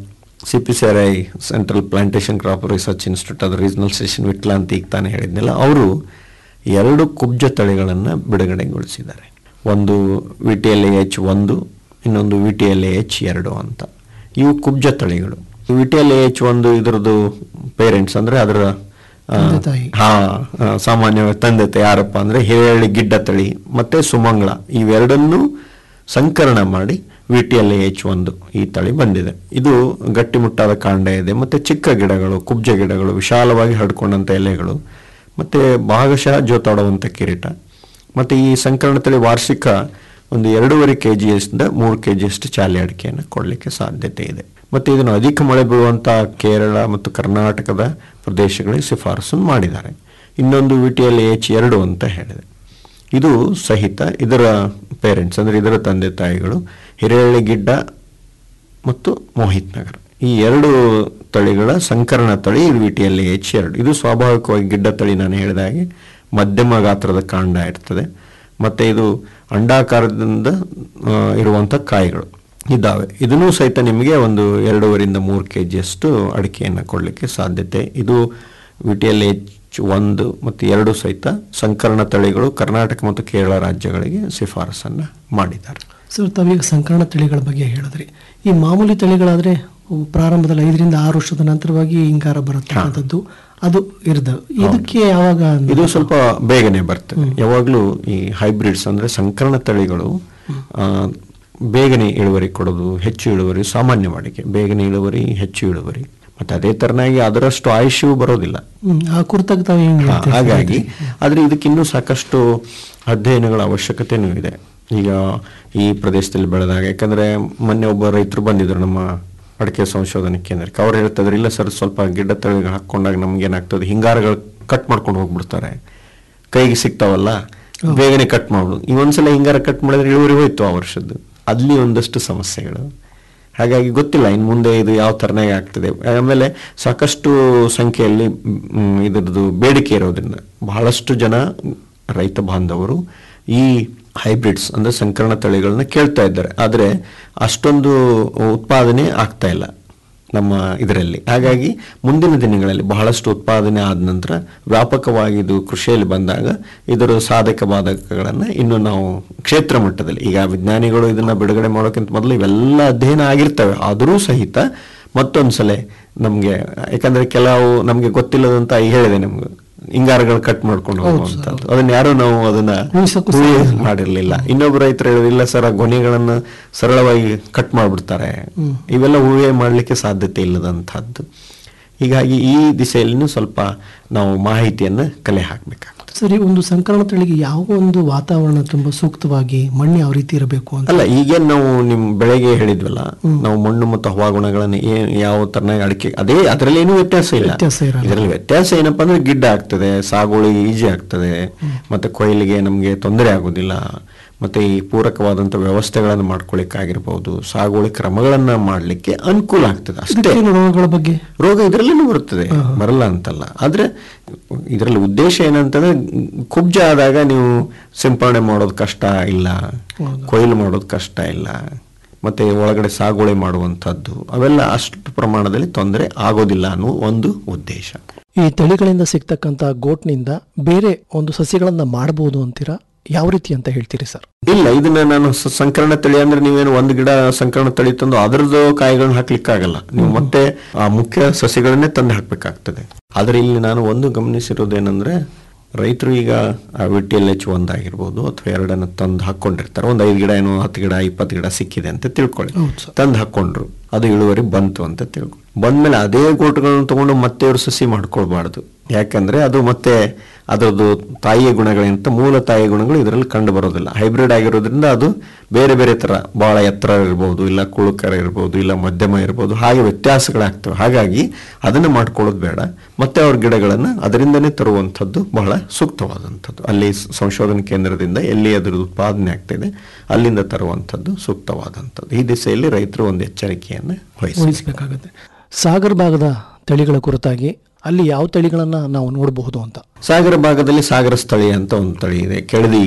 S6: C P C R I central plantation crop research institute ಅದು ರೀಜನಲ್ ಸ್ಟೇಷನ್ ವಿಟ್ಲ ಅಂತ ಈಗ ತಾನೇ ಹೇಳಿದ್ನಲ್ಲ ಅವರು ಎರಡು ಕುಬ್ಜ ತಳಿಗಳನ್ನು ಬಿಡುಗಡೆಗೊಳಿಸಿದ್ದಾರೆ ಒಂದು ವಿ ಟಿ ಎಲ್ ಎಚ್ ಒಂದು ಇನ್ನೊಂದು ವಿ ಟಿ ಎಲ್ ಎಚ್ ಎರಡು ಅಂತ ಇವು ಕುಬ್ಜ ತಳಿಗಳು ವಿ ಟಿ ಎಲ್ ಎಚ್ ಒಂದು ಇದರದ್ದು ಪೇರೆಂಟ್ಸ್ ಅಂದರೆ ಅದರ ಆ,
S4: ತಂದೆ ತಾಯಿ.
S6: ಹಾ ಆ, ಸಾಮಾನ್ಯವಾಗಿ ತಂದೆ ತಾಯಿ ಯಾರಪ್ಪ ಅಂದ್ರೆ ಹಿರೇಹಳ್ಳಿ ಗಿಡ್ಡ ತಳಿ ಮತ್ತೆ ಸುಮಂಗಳ ಇವೆರಡನ್ನೂ ಸಂಕಲನ ಮಾಡಿ ವಿ ಟಿ ಎಲ್ ಎಚ್ ಒಂದು ಈ ತಳಿ ಬಂದಿದೆ ಇದು ಗಟ್ಟಿಮುಟ್ಟಾದ ಕಾಂಡ ಇದೆ ಮತ್ತೆ ಚಿಕ್ಕ ಗಿಡಗಳು ಕುಬ್ಜ ಗಿಡಗಳು ವಿಶಾಲವಾಗಿ ಹರಡ್ಕೊಂಡಂತ ಎಲೆಗಳು ಮತ್ತೆ ಭಾಗಶಃ ಜೋತಾಡುವಂತ ಕಿರೀಟ ಮತ್ತೆ ಈ ಸಂಕಲನ ತಳಿ ವಾರ್ಷಿಕ ಒಂದು ಎರಡೂವರೆ ಕೆ ಜಿಯಿಂದ ಮೂರು ಕೆ ಜಿಯಷ್ಟು ಚಾಲಿ ಅಡಿಕೆಯನ್ನು ಕೊಡಲಿಕ್ಕೆ ಸಾಧ್ಯತೆ ಇದೆ ಮತ್ತೆ ಇದನ್ನು ಅಧಿಕ ಮಳೆ ಬೀಳುವಂಥ ಕೇರಳ ಮತ್ತು ಕರ್ನಾಟಕದ ಪ್ರದೇಶಗಳಿಗೆ ಶಿಫಾರಸು ಮಾಡಿದ್ದಾರೆ ಇನ್ನೊಂದು ವಿ ಟಿ ಎಲ್ ಎಚ್ ಎರಡು ಅಂತ ಹೇಳಿದೆ ಇದು ಸಹಿತ ಇದರ ಪೇರೆಂಟ್ಸ್ ಅಂದರೆ ಇದರ ತಂದೆ ತಾಯಿಗಳು ಹಿರೇಹಳ್ಳಿ ಗಿಡ್ಡ ಮತ್ತು ಮೋಹಿತ್ ನಗರ್ ಈ ಎರಡು ತಳಿಗಳ ಸಂಕರಣ ತಳಿ ಇದು ವಿ ಟಿ ಎಲ್ ಎಚ್ ಎರಡು ಇದು ಸ್ವಾಭಾವಿಕವಾಗಿ ಗಿಡ್ಡ ತಳಿ ನಾನು ಹೇಳಿದ ಹಾಗೆ ಮಧ್ಯಮ ಗಾತ್ರದ ಕಾಂಡ ಇರ್ತದೆ ಮತ್ತು ಇದು ಅಂಡಾಕಾರದಿಂದ ಆ, ಇರುವಂಥ ಕಾಯಿಗಳು ಇದ್ದಾವೆ ಇದನ್ನೂ ಸಹಿತ ನಿಮಗೆ ಒಂದು ಎರಡೂವರಿಂದ ಮೂರು ಕೆ ಜಿಯಷ್ಟು ಅಡಿಕೆಯನ್ನು ಕೊಡಲಿಕ್ಕೆ ಸಾಧ್ಯತೆ ಇದು ವಿ ಟಿ ಎಲ್ ಎಚ್ ಒಂದು ಮತ್ತು ಎರಡು ಸಹಿತ ಸಂಕರಣ ತಳಿಗಳು ಕರ್ನಾಟಕ ಮತ್ತು ಕೇರಳ ರಾಜ್ಯಗಳಿಗೆ ಶಿಫಾರಸನ್ನು ಮಾಡಿದ್ದಾರೆ
S4: ಸರ್ ತಾವೀಗ ಸಂಕರಣ ತಳಿಗಳ ಬಗ್ಗೆ ಹೇಳಿದ್ರಿ ಈ ಮಾಮೂಲಿ ತಳಿಗಳಾದ್ರೆ ಪ್ರಾರಂಭದಲ್ಲಿ ಐದರಿಂದ ಆರು ವರ್ಷದ ನಂತರವಾಗಿ ಹಿಂಗಾರ ಬರತಕ್ಕಂಥದ್ದು ಅದು ಇರ್ದ ಇದಕ್ಕೆ ಯಾವಾಗ
S6: ಇದು ಸ್ವಲ್ಪ ಬೇಗನೆ ಬರ್ತದೆ ಯಾವಾಗಲೂ ಈ ಹೈಬ್ರಿಡ್ಸ್ ಅಂದ್ರೆ ಸಂಕರಣ ತಳಿಗಳು ಆ, ಬೇಗನೆ ಇಳುವರಿ ಕೊಡೋದು ಹೆಚ್ಚು ಇಳುವರಿ ಸಾಮಾನ್ಯ ವಾಡಿಕೆ ಬೇಗನೆ ಇಳುವರಿ ಹೆಚ್ಚು ಇಳುವರಿ ಮತ್ತೆ ಅದೇ ತರನಾಗಿ ಅದರಷ್ಟು ಆಯುಷ್ಯೂ ಬರೋದಿಲ್ಲ
S4: ಹ್ಮ್, ಆ ಕುರಿತಾಗಿ ತಾವು ಹೆಂಗ್
S6: ಹಾ,
S4: ಹೇಳ್ತೀರಿ?
S6: ಹಾಗಾಗಿ ಆದ್ರೆ ಇದಕ್ಕಿನ್ನೂ ಸಾಕಷ್ಟು ಅಧ್ಯಯನಗಳ ಅವಶ್ಯಕತೆನೂ ಇದೆ ಈಗ ಈ ಪ್ರದೇಶದಲ್ಲಿ ಬೆಳೆದಾಗ ಯಾಕಂದ್ರೆ ಮೊನ್ನೆ ಒಬ್ಬ ರೈತರು ಬಂದಿದ್ರು ನಮ್ಮ ಅಡಿಕೆ ಸಂಶೋಧನೆ ಕೇಂದ್ರಕ್ಕೆ ಅವ್ರು ಹೇಳ್ತಿದ್ರು ಇಲ್ಲ ಸರ್ ಸ್ವಲ್ಪ ಗಿಡ್ಡ ತಳಿಗಳು ಹಾಕೊಂಡಾಗ ನಮ್ಗೆ ಏನಾಗ್ತದೆ ಹಿಂಗಾರಗಳು ಕಟ್ ಮಾಡ್ಕೊಂಡು ಹೋಗ್ಬಿಡ್ತಾರೆ ಕೈಗೆ ಸಿಗ್ತಾವಲ್ಲ ಬೇಗನೆ ಕಟ್ ಮಾಡೋದು ಈ ಒಂದ್ಸಲ ಹಿಂಗಾರ ಕಟ್ ಮಾಡಿದ್ರೆ ಇಳುವರಿ ಹೋಯ್ತು ಆ ವರ್ಷದ್ದು ಅಲ್ಲಿ ಒಂದಷ್ಟು ಸಮಸ್ಯೆಗಳು ಹಾಗಾಗಿ ಗೊತ್ತಿಲ್ಲ ಇನ್ನು ಮುಂದೆ ಇದು ಯಾವ ಥರನಾಗಿ ಆಗ್ತದೆ ಆಮೇಲೆ ಸಾಕಷ್ಟು ಸಂಖ್ಯೆಯಲ್ಲಿ ಮ್, ಇದರದ್ದು ಬೇಡಿಕೆ ಇರೋದ್ರಿಂದ ಬಹಳಷ್ಟು ಜನ ರೈತ ಬಾಂಧವರು ಈ ಹೈಬ್ರಿಡ್ಸ್ ಅಂದ್ರೆ ಸಂಕರಣ ತಳಿಗಳನ್ನ ಕೇಳ್ತಾ ಇದ್ದಾರೆ ಆದರೆ ಅಷ್ಟೊಂದು ಉತ್ಪಾದನೆ ಆಗ್ತಾ ಇಲ್ಲ ನಮ್ಮ ಇದರಲ್ಲಿ ಹಾಗಾಗಿ ಮುಂದಿನ ದಿನಗಳಲ್ಲಿ ಬಹಳಷ್ಟು ಉತ್ಪಾದನೆ ಆದ ನಂತರ ವ್ಯಾಪಕವಾಗಿ ಇದು ಕೃಷಿಯಲ್ಲಿ ಬಂದಾಗ ಇದರ ಸಾಧಕ ಬಾಧಕಗಳನ್ನು ಇನ್ನು ನಾವು ಕ್ಷೇತ್ರ ಮಟ್ಟದಲ್ಲಿ ಈಗ ವಿಜ್ಞಾನಿಗಳು ಇದನ್ನ ಬಿಡುಗಡೆ ಮಾಡೋಕ್ಕಿಂತ ಮೊದಲು ಇವೆಲ್ಲ ಅಧ್ಯಯನ ಆಗಿರ್ತವೆ ಆದರೂ ಸಹಿತ ಮತ್ತೊಂದ್ಸಲ ನಮಗೆ ಯಾಕಂದ್ರೆ ಕೆಲವು ನಮಗೆ ಗೊತ್ತಿಲ್ಲದಂತ ಈಗ ಹೇಳಿದೆ ನಮ್ಗೆ ಹಿಂಗಾರಗಳು ಕಟ್ ಮಾಡ್ಕೊಂಡು ಹೋಗುವಂಥದ್ದು ಅದನ್ನ ಯಾರು ನಾವು ಅದನ್ನ
S4: ಊಹಿಸಕ್ಕೂ
S6: ಊಹೆ ಮಾಡಿರ್ಲಿಲ್ಲ ಇನ್ನೊಬ್ಬ ರೈತರು ಹೇಳಿಲ್ಲ ಸರ್ ಆ ಗೊನೆಗಳನ್ನ ಸರಳವಾಗಿ ಕಟ್ ಮಾಡ್ಬಿಡ್ತಾರೆ ಇವೆಲ್ಲ ಊಹೆ ಮಾಡಲಿಕ್ಕೆ ಸಾಧ್ಯತೆ ಇಲ್ಲದಂತಹದ್ದು ಹೀಗಾಗಿ ಈ ದಿಸೆಯಲ್ಲಿ ಸ್ವಲ್ಪ ನಾವು ಮಾಹಿತಿಯನ್ನ ಕಲೆ ಹಾಕ್ಬೇಕಾಗ್ತದೆ
S4: ಸರಿ ಒಂದು ಸಂಕರಣ ತಳಿಗೆ ಯಾವ ಒಂದು ವಾತಾವರಣ ತುಂಬಾ ಸೂಕ್ತವಾಗಿ ಮಣ್ಣು ಯಾವ ರೀತಿ ಇರಬೇಕು ಅಂತ
S6: ಅಲ್ಲ ಈಗೇನ್ ನಾವು ನಿಮ್ ಬೆಳೆಗೆ ಹೇಳಿದ್ವಲ್ಲ ನಾವು ಮಣ್ಣು ಮತ್ತು ಹವಾಗುಣಗಳನ್ನ ಏನ್ ಯಾವ ತರನಾಗಿ ಅಡಿಕೆ ಅದೇ ಅದರಲ್ಲಿ ಏನೂ ವ್ಯತ್ಯಾಸ ಇಲ್ಲ
S4: ವ್ಯತ್ಯಾಸ ಇರಲ್ಲ.
S6: ಇದರಲ್ಲಿ ವ್ಯತ್ಯಾಸ ಏನಪ್ಪಾ ಅಂದ್ರೆ ಗಿಡ್ಡ ಆಗ್ತದೆ ಸಾಗುವಳಿ ಈಜಿ ಆಗ್ತದೆ ಮತ್ತೆ ಕೊಯ್ಲಿಗೆ ನಮ್ಗೆ ತೊಂದರೆ ಆಗೋದಿಲ್ಲ ಮತ್ತೆ ಈ ಪೂರಕವಾದಂತ ವ್ಯವಸ್ಥೆಗಳನ್ನು ಮಾಡ್ಕೊಳ್ಳಿಕ್ಕಾಗಿರ್ಬೋದು ಸಾಗುವಳಿ ಕ್ರಮಗಳನ್ನ ಮಾಡ್ಲಿಕ್ಕೆ ಅನುಕೂಲ ಆಗ್ತದೆ ಅಷ್ಟೇ
S4: ಇದಕ್ಕೇನು ರೋಗಗಳ ಬಗ್ಗೆ
S6: ರೋಗ ಇದರಲ್ಲಿನೂ ಬರುತ್ತದೆ ಬರಲ್ಲ ಅಂತಲ್ಲ ಆದ್ರೆ ಇದರಲ್ಲಿ ಉದ್ದೇಶ ಏನಂತಂದ್ರೆ ಕುಬ್ಜ ಆದಾಗ ನೀವು ಸಿಂಪರಣೆ ಮಾಡೋದು ಕಷ್ಟ ಇಲ್ಲ ಕೊಯ್ಲು ಮಾಡೋದು ಕಷ್ಟ ಇಲ್ಲ ಮತ್ತೆ ಒಳಗಡೆ ಸಾಗುವಳಿ ಮಾಡುವಂಥದ್ದು ಅವೆಲ್ಲ ಅಷ್ಟು ಪ್ರಮಾಣದಲ್ಲಿ ತೊಂದರೆ ಆಗೋದಿಲ್ಲ ಅನ್ನೋ ಒಂದು ಉದ್ದೇಶ
S4: ಈ ತಳಿಗಳಿಂದ ಸಿಗ್ತಕ್ಕಂತ ಗೋಟ್ನಿಂದ ಬೇರೆ ಒಂದು ಸಸ್ಯಗಳನ್ನ ಮಾಡಬಹುದು ಅಂತೀರಾ ಯಾವ ರೀತಿ ಅಂತ ಹೇಳ್ತೀರಿ ಸರ್
S6: ಇಲ್ಲ ಇದನ್ನ ನಾನು ಸ- ಸಂಕರಣ ತಳಿ ಅಂದ್ರೆ ನೀವೇನು ಒಂದು ಗಿಡ ಸಂಕರಣ ತಳಿ ತಂದು ಅದರದ್ದು ಕಾಯಿಗಳನ್ನ ಹಾಕ್ಲಿಕ್ಕಾಗಲ್ಲ ನೀವು ಮತ್ತೆ ಆ ಮುಖ್ಯ ಸಸ್ಯಗಳನ್ನೇ ತಂದು ಹಾಕ್ಬೇಕಾಗ್ತದೆ ಆದ್ರೆ ಇಲ್ಲಿ ನಾನು ಒಂದು ಗಮನಿಸಿರೋದೇನಂದ್ರೆ ರೈತರು ಈಗ ವಿ ಟಿ ಎಲ್ ಎಚ್ ಒಂದಾಗಿರ್ಬೋದು ಅಥವಾ ಎರಡನ್ನ ತಂದು ಹಾಕೊಂಡಿರ್ತಾರೆ ಒಂದು ಐದು ಗಿಡ ಏನೋ ಹತ್ತು ಗಿಡ ಇಪ್ಪತ್ತು ಗಿಡ ಸಿಕ್ಕಿದೆ ಅಂತ ತಿಳ್ಕೊಳ್ಳಿ ತಂದು ಹಾಕೊಂಡ್ರು ಅದು ಇಳುವರಿ ಬಂತು ಅಂತ ತಿಳ್ಕೊಳ್ಳಿ ಬಂದ್ಮೇಲೆ ಅದೇ ಗೋಟುಗಳನ್ನ ತಗೊಂಡು ಮತ್ತೆ ಇವ್ರು ಸಸಿ ಮಾಡ್ಕೊಳ್ಬಾರ್ದು ಯಾಕಂದ್ರೆ ಅದು ಮತ್ತೆ ಅದರದ್ದು ತಾಯಿಯ ಗುಣಗಳಿಂತ ಮೂಲ ತಾಯಿಯ ಗುಣಗಳು ಇದರಲ್ಲಿ ಕಂಡು ಬರೋದಿಲ್ಲ ಹೈಬ್ರಿಡ್ ಆಗಿರೋದ್ರಿಂದ ಅದು ಬೇರೆ ಬೇರೆ ತರ ಬಹಳ ಎತ್ತರ ಇರ್ಬೋದು ಇಲ್ಲ ಕುಳುಕರ ಇರ್ಬೋದು ಇಲ್ಲ ಮಧ್ಯಮ ಇರ್ಬೋದು ಹಾಗೆ ವ್ಯತ್ಯಾಸಗಳಾಗ್ತವೆ ಹಾಗಾಗಿ ಅದನ್ನ ಮಾಡ್ಕೊಳ್ಳೋದು ಬೇಡ ಮತ್ತೆ ಅವ್ರ ಗಿಡಗಳನ್ನ ಅದರಿಂದನೇ ತರುವಂಥದ್ದು ಬಹಳ ಸೂಕ್ತವಾದಂಥದ್ದು ಅಲ್ಲಿ ಸ- ಸಂಶೋಧನಾ ಕೇಂದ್ರದಿಂದ ಎಲ್ಲಿ ಅದರ ಉತ್ಪಾದನೆ ಆಗ್ತಿದೆ ಅಲ್ಲಿಂದ ತರುವಂಥದ್ದು ಸೂಕ್ತವಾದಂಥದ್ದು ಈ ದಿಸೆಯಲ್ಲಿ ರೈತರು ಒಂದು ಎಚ್ಚರಿಕೆಯನ್ನು ವಹಿಸಬೇಕು
S4: ವಹಿಸಬೇಕಾಗುತ್ತೆ ಸಾಗರ್ ಭಾಗದ ತಳಿಗಳ ಕುರಿತಾಗಿ ಅಲ್ಲಿ ಯಾವ ತಳಿಗಳನ್ನ ನಾವು ನೋಡಬಹುದು ಅಂತ
S6: ಸಾಗರ ಭಾಗದಲ್ಲಿ ಸಾಗರ ಸ್ಥಳೀಯ ಅಂತ ಒಂದು ತಳಿ ಇದೆ ಕೆಳದಿ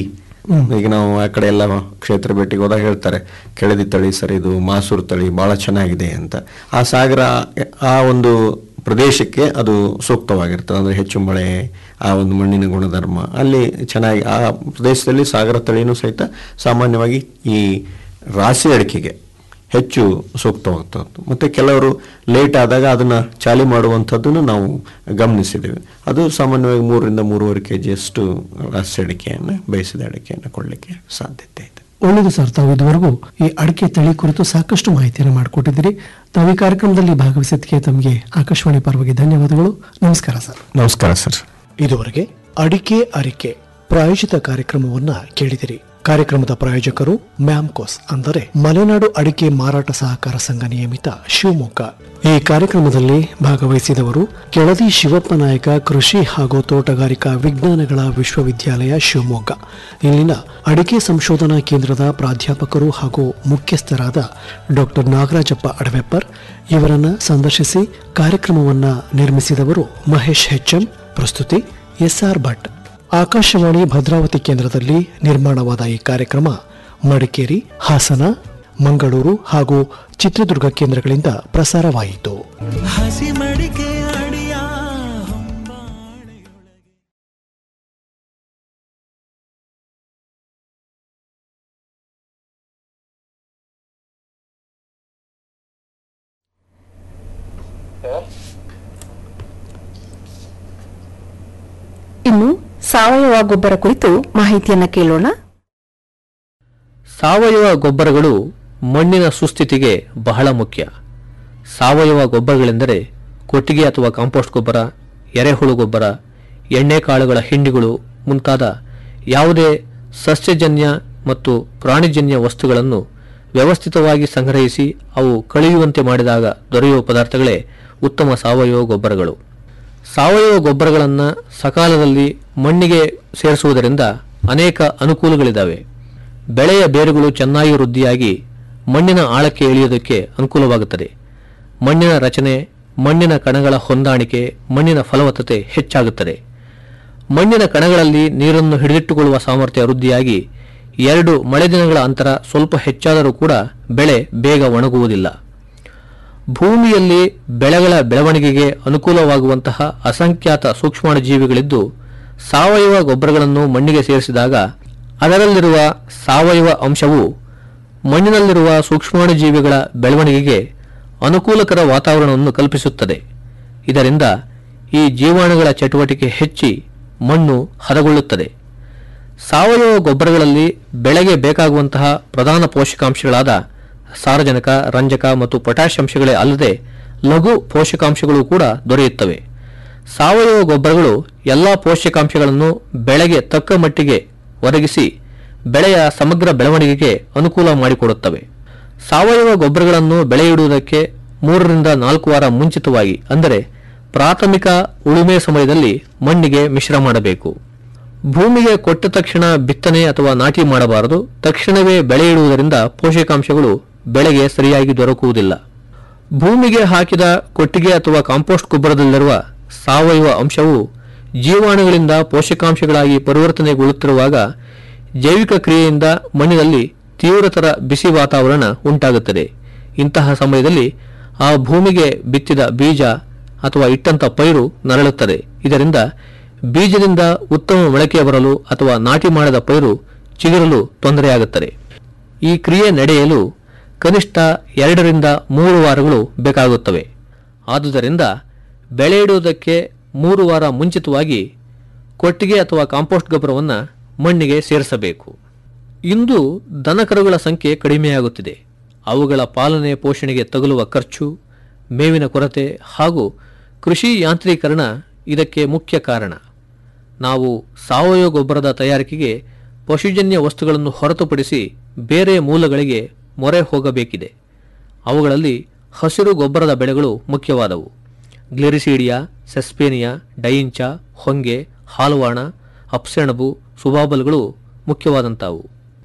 S6: ಈಗ ನಾವು ಆ ಕಡೆ ಎಲ್ಲ ಕ್ಷೇತ್ರ ಭೇಟಿಗೆ ಹೋದಾಗ ಹೇಳ್ತಾರೆ ಕೆಳದಿ ತಳಿ ಸರ್ ಇದು ಮಾಸೂರು ತಳಿ ಬಹಳ ಚೆನ್ನಾಗಿದೆ ಅಂತ ಆ ಸಾಗರ ಆ ಒಂದು ಪ್ರದೇಶಕ್ಕೆ ಅದು ಸೂಕ್ತವಾಗಿರ್ತದೆ ಅಂದ್ರೆ ಹೆಚ್ಚು ಮಳೆ ಆ ಒಂದು ಮಣ್ಣಿನ ಗುಣಧರ್ಮ ಅಲ್ಲಿ ಚೆನ್ನಾಗಿ ಆ ಪ್ರದೇಶದಲ್ಲಿ ಸಾಗರ ತಳಿನೂ ಸಹಿತ ಸಾಮಾನ್ಯವಾಗಿ ಈ ರಾಸಿ ಅಡಿಕೆಗೆ ಹೆಚ್ಚು ಸೂಕ್ತವಾಗ್ತದೆ ಮತ್ತೆ ಕೆಲವರು ಲೇಟ್ ಆದಾಗ ಅದನ್ನ ಚಾಲಿ ಮಾಡುವಂಥದ್ದನ್ನು ನಾವು ಗಮನಿಸಿದ್ದೇವೆ ಅದು ಸಾಮಾನ್ಯವಾಗಿ ಮೂರರಿಂದ ಮೂರುವರೆ ಕೆ ಜಿಯಷ್ಟು ರಾಸಿ ಅಡಿಕೆಯನ್ನು ಬೇಯಿಸಿದ ಅಡಿಕೆಯನ್ನು ಕೊಡಲಿಕ್ಕೆ ಸಾಧ್ಯತೆ ಇದೆ
S4: ಒಳ್ಳೆಯದು ಸರ್ ತಾವು ಇದುವರೆಗೂ ಈ ಅಡಿಕೆ ತಳಿ ಕುರಿತು ಸಾಕಷ್ಟು ಮಾಹಿತಿಯನ್ನು ಮಾಡಿಕೊಟ್ಟಿದ್ದೀರಿ ತಾವು ಈ ಕಾರ್ಯಕ್ರಮದಲ್ಲಿ ಭಾಗವಹಿಸಿದ್ದಕ್ಕೆ ತಮಗೆ ಆಕಾಶವಾಣಿ ಪರವಾಗಿ ಧನ್ಯವಾದಗಳು ನಮಸ್ಕಾರ ಸರ್
S6: ನಮಸ್ಕಾರ ಸರ್
S4: ಇದುವರೆಗೆ ಅಡಿಕೆ ಅರಿಕೆ ಪ್ರಾಯೋಜಿತ ಕಾರ್ಯಕ್ರಮವನ್ನ ಕೇಳಿದಿರಿ ಕಾರ್ಯಕ್ರಮದ ಪ್ರಾಯೋಜಕರು ಮ್ಯಾಮ್ಕೋಸ್ ಅಂದರೆ ಮಲೆನಾಡು ಅಡಿಕೆ ಮಾರಾಟ ಸಹಕಾರ ಸಂಘ ನಿಯಮಿತ ಶಿವಮೊಗ್ಗ ಈ ಕಾರ್ಯಕ್ರಮದಲ್ಲಿ ಭಾಗವಹಿಸಿದವರು ಕೆಳದಿ ಶಿವಪ್ಪ ನಾಯಕ ಕೃಷಿ ಹಾಗೂ ತೋಟಗಾರಿಕಾ ವಿಜ್ಞಾನಗಳ ವಿಶ್ವವಿದ್ಯಾಲಯ ಶಿವಮೊಗ್ಗ ಇಲ್ಲಿನ ಅಡಿಕೆ ಸಂಶೋಧನಾ ಕೇಂದ್ರದ ಪ್ರಾಧ್ಯಾಪಕರು ಹಾಗೂ ಮುಖ್ಯಸ್ಥರಾದ ಡಾಕ್ಟರ್ ನಾಗರಾಜಪ್ಪ ಅಡವೆಪ್ಪರ್ ಇವರನ್ನ ಸಂದರ್ಶಿಸಿ ಕಾರ್ಯಕ್ರಮವನ್ನ ನಿರ್ಮಿಸಿದವರು ಮಹೇಶ್ ಹೆಚ್ಎಂ ಪ್ರಸ್ತುತಿ ಎಸ್ಆರ್ ಭಟ್ ಆಕಾಶವಾಣಿ ಭದ್ರಾವತಿ ಕೇಂದ್ರದಲ್ಲಿ ನಿರ್ಮಾಣವಾದ ಈ ಕಾರ್ಯಕ್ರಮ ಮಡಿಕೇರಿ ಹಾಸನ ಮಂಗಳೂರು ಹಾಗೂ ಚಿತ್ರದುರ್ಗ ಕೇಂದ್ರಗಳಿಂದ ಪ್ರಸಾರವಾಯಿತು
S5: ಹಸಿ ಮಡಿಕೆ ಅಡಿಯ ಹೊಂಬಾಳೆಯೊಳಗೆ
S2: ಇನ್ನು ಸಾವಯವ ಗೊಬ್ಬರ ಕುರಿತು ಮಾಹಿತಿಯನ್ನ ಕೇಳೋಣ
S7: ಸಾವಯವ ಗೊಬ್ಬರಗಳು ಮಣ್ಣಿನ ಸುಸ್ಥಿತಿಗೆ ಬಹಳ ಮುಖ್ಯ ಸಾವಯವ ಗೊಬ್ಬರಗಳೆಂದರೆ ಕೊಟ್ಟಿಗೆ ಅಥವಾ ಕಾಂಪೋಸ್ಟ್ ಗೊಬ್ಬರ ಎರೆಹುಳು ಗೊಬ್ಬರ ಎಣ್ಣೆಕಾಳುಗಳ ಹಿಂಡಿಗಳು ಮುಂತಾದ ಯಾವುದೇ ಸಸ್ಯಜನ್ಯ ಮತ್ತು ಪ್ರಾಣಿಜನ್ಯ ವಸ್ತುಗಳನ್ನು ವ್ಯವಸ್ಥಿತವಾಗಿ ಸಂಗ್ರಹಿಸಿ ಅವು ಕಳೆಯುವಂತೆ ಮಾಡಿದಾಗ ದೊರೆಯುವ ಪದಾರ್ಥಗಳೇ ಉತ್ತಮ ಸಾವಯವ ಗೊಬ್ಬರಗಳು ಸಾವಯವ ಗೊಬ್ಬರಗಳನ್ನು ಸಕಾಲದಲ್ಲಿ ಮಣ್ಣಿಗೆ ಸೇರಿಸುವುದರಿಂದ ಅನೇಕ ಅನುಕೂಲಗಳಿದ್ದಾವೆ ಬೆಳೆಯ ಬೇರುಗಳು ಚೆನ್ನಾಗಿ ವೃದ್ಧಿಯಾಗಿ ಮಣ್ಣಿನ ಆಳಕ್ಕೆ ಇಳಿಯುವುದಕ್ಕೆ ಅನುಕೂಲವಾಗುತ್ತದೆ ಮಣ್ಣಿನ ರಚನೆ ಮಣ್ಣಿನ ಕಣಗಳ ಹೊಂದಾಣಿಕೆ ಮಣ್ಣಿನ ಫಲವತ್ತತೆ ಹೆಚ್ಚಾಗುತ್ತದೆ ಮಣ್ಣಿನ ಕಣಗಳಲ್ಲಿ ನೀರನ್ನು ಹಿಡಿದಿಟ್ಟುಕೊಳ್ಳುವ ಸಾಮರ್ಥ್ಯ ವೃದ್ಧಿಯಾಗಿ ಎರಡು ಮಳೆ ದಿನಗಳ ಅಂತರ ಸ್ವಲ್ಪ ಹೆಚ್ಚಾದರೂ ಕೂಡ ಬೆಳೆ ಬೇಗ ಒಣಗುವುದಿಲ್ಲ ಭೂಮಿಯಲ್ಲಿ ಬೆಳೆಗಳ ಬೆಳವಣಿಗೆಗೆ ಅನುಕೂಲವಾಗುವಂತಹ ಅಸಂಖ್ಯಾತ ಸೂಕ್ಷ್ಮಾಣುಜೀವಿಗಳಿದ್ದು ಸಾವಯವ ಗೊಬ್ಬರಗಳನ್ನು ಮಣ್ಣಿಗೆ ಸೇರಿಸಿದಾಗ ಅದರಲ್ಲಿರುವ ಸಾವಯವ ಅಂಶವು ಮಣ್ಣಿನಲ್ಲಿರುವ ಸೂಕ್ಷ್ಮಾಣುಜೀವಿಗಳ ಬೆಳವಣಿಗೆಗೆ ಅನುಕೂಲಕರ ವಾತಾವರಣವನ್ನು ಕಲ್ಪಿಸುತ್ತದೆ ಇದರಿಂದ ಈ ಜೀವಾಣುಗಳ ಚಟುವಟಿಕೆ ಹೆಚ್ಚಿ ಮಣ್ಣು ಹದಗೊಳ್ಳುತ್ತದೆ ಸಾವಯವ ಗೊಬ್ಬರಗಳಲ್ಲಿ ಬೆಳೆಗೆ ಬೇಕಾಗುವಂತಹ ಪ್ರಧಾನ ಪೋಷಕಾಂಶಗಳಾದ ಸಾರಜನಕ ರಂಜಕ ಮತ್ತು ಪೊಟ್ಯಾಷ್ ಅಂಶಗಳೇ ಅಲ್ಲದೆ ಲಘು ಪೋಷಕಾಂಶಗಳು ಕೂಡ ದೊರೆಯುತ್ತವೆ ಸಾವಯವ ಗೊಬ್ಬರಗಳು ಎಲ್ಲ ಪೋಷಕಾಂಶಗಳನ್ನು ಬೆಳೆಗೆ ತಕ್ಕ ಮಟ್ಟಿಗೆ ಒದಗಿಸಿ ಬೆಳೆಯ ಸಮಗ್ರ ಬೆಳವಣಿಗೆಗೆ ಅನುಕೂಲ ಮಾಡಿಕೊಡುತ್ತವೆ ಸಾವಯವ ಗೊಬ್ಬರಗಳನ್ನು ಬೆಳೆಯಿಡುವುದಕ್ಕೆ ಮೂರರಿಂದ ನಾಲ್ಕು ವಾರ ಮುಂಚಿತವಾಗಿ ಅಂದರೆ ಪ್ರಾಥಮಿಕ ಉಳುಮೆ ಸಮಯದಲ್ಲಿ ಮಣ್ಣಿಗೆ ಮಿಶ್ರ ಮಾಡಬೇಕು ಭೂಮಿಗೆ ಕೊಟ್ಟ ತಕ್ಷಣ ಬಿತ್ತನೆ ಅಥವಾ ನಾಟಿ ಮಾಡಬಾರದು ತಕ್ಷಣವೇ ಬೆಳೆ ಇಡುವುದರಿಂದ ಪೋಷಕಾಂಶಗಳು ಬೆಳೆಗೆ ಸರಿಯಾಗಿ ದೊರಕುವುದಿಲ್ಲ ಭೂಮಿಗೆ ಹಾಕಿದ ಕೊಟ್ಟಿಗೆ ಅಥವಾ ಕಾಂಪೋಸ್ಟ್ ಗೊಬ್ಬರದಲ್ಲಿರುವ ಸಾವಯವ ಅಂಶವು ಜೀವಾಣುಗಳಿಂದ ಪೋಷಕಾಂಶಗಳಾಗಿ ಪರಿವರ್ತನೆಗೊಳ್ಳುತ್ತಿರುವಾಗ ಜೈವಿಕ ಕ್ರಿಯೆಯಿಂದ ಮಣ್ಣಿನಲ್ಲಿ ತೀವ್ರತರ ಬಿಸಿ ವಾತಾವರಣ ಉಂಟಾಗುತ್ತದೆ ಇಂತಹ ಸಮಯದಲ್ಲಿ ಆ ಭೂಮಿಗೆ ಬಿತ್ತಿದ ಬೀಜ ಅಥವಾ ಇಟ್ಟಂತ ಪೈರು ನರಳುತ್ತದೆ ಇದರಿಂದ ಬೀಜದಿಂದ ಉತ್ತಮ ಮೊಳಕೆ ಬರಲು ಅಥವಾ ನಾಟಿ ಮಾಡದ ಪೈರು ಚಿಗುರಲು ತೊಂದರೆಯಾಗುತ್ತದೆ ಈ ಕ್ರಿಯೆ ನಡೆಯಲು ಕನಿಷ್ಠ ಎರಡರಿಂದ ಮೂರು ವಾರಗಳು ಬೇಕಾಗುತ್ತವೆ ಆದುದರಿಂದ ಬೆಳೆ ಇಡುವುದಕ್ಕೆ ಮೂರು ವಾರ ಮುಂಚಿತವಾಗಿ ಕೊಟ್ಟಿಗೆ ಅಥವಾ ಕಾಂಪೋಸ್ಟ್ ಗೊಬ್ಬರವನ್ನು ಮಣ್ಣಿಗೆ ಸೇರಿಸಬೇಕು ಇಂದು ದನಕರುಗಳ ಸಂಖ್ಯೆ ಕಡಿಮೆಯಾಗುತ್ತಿದೆ ಅವುಗಳ ಪಾಲನೆ ಪೋಷಣೆಗೆ ತಗುಲುವ ಖರ್ಚು ಮೇವಿನ ಕೊರತೆ ಹಾಗೂ ಕೃಷಿ ಯಾಂತ್ರೀಕರಣ ಇದಕ್ಕೆ ಮುಖ್ಯ ಕಾರಣ ನಾವು ಸಾವಯವ ಗೊಬ್ಬರದ ತಯಾರಿಕೆಗೆ ಪಶುಜನ್ಯ ವಸ್ತುಗಳನ್ನು ಹೊರತುಪಡಿಸಿ ಬೇರೆ ಮೂಲಗಳಿಗೆ ಮೊರೆ ಹೋಗಬೇಕಿದೆ ಅವುಗಳಲ್ಲಿ ಹಸಿರು ಗೊಬ್ಬರದ ಬೆಳೆಗಳು ಮುಖ್ಯವಾದವು ಗ್ಲಿರಿಸೀಡಿಯಾ ಸೆಸ್ಪೇನಿಯಾ ಡೈಂಚ ಹೊಂಗೆ ಹಾಲುವಾಣ ಅಪ್ಸೆಣಬು ಸುಬಾಬಲ್ಗಳು ಮುಖ್ಯವಾದಂಥವು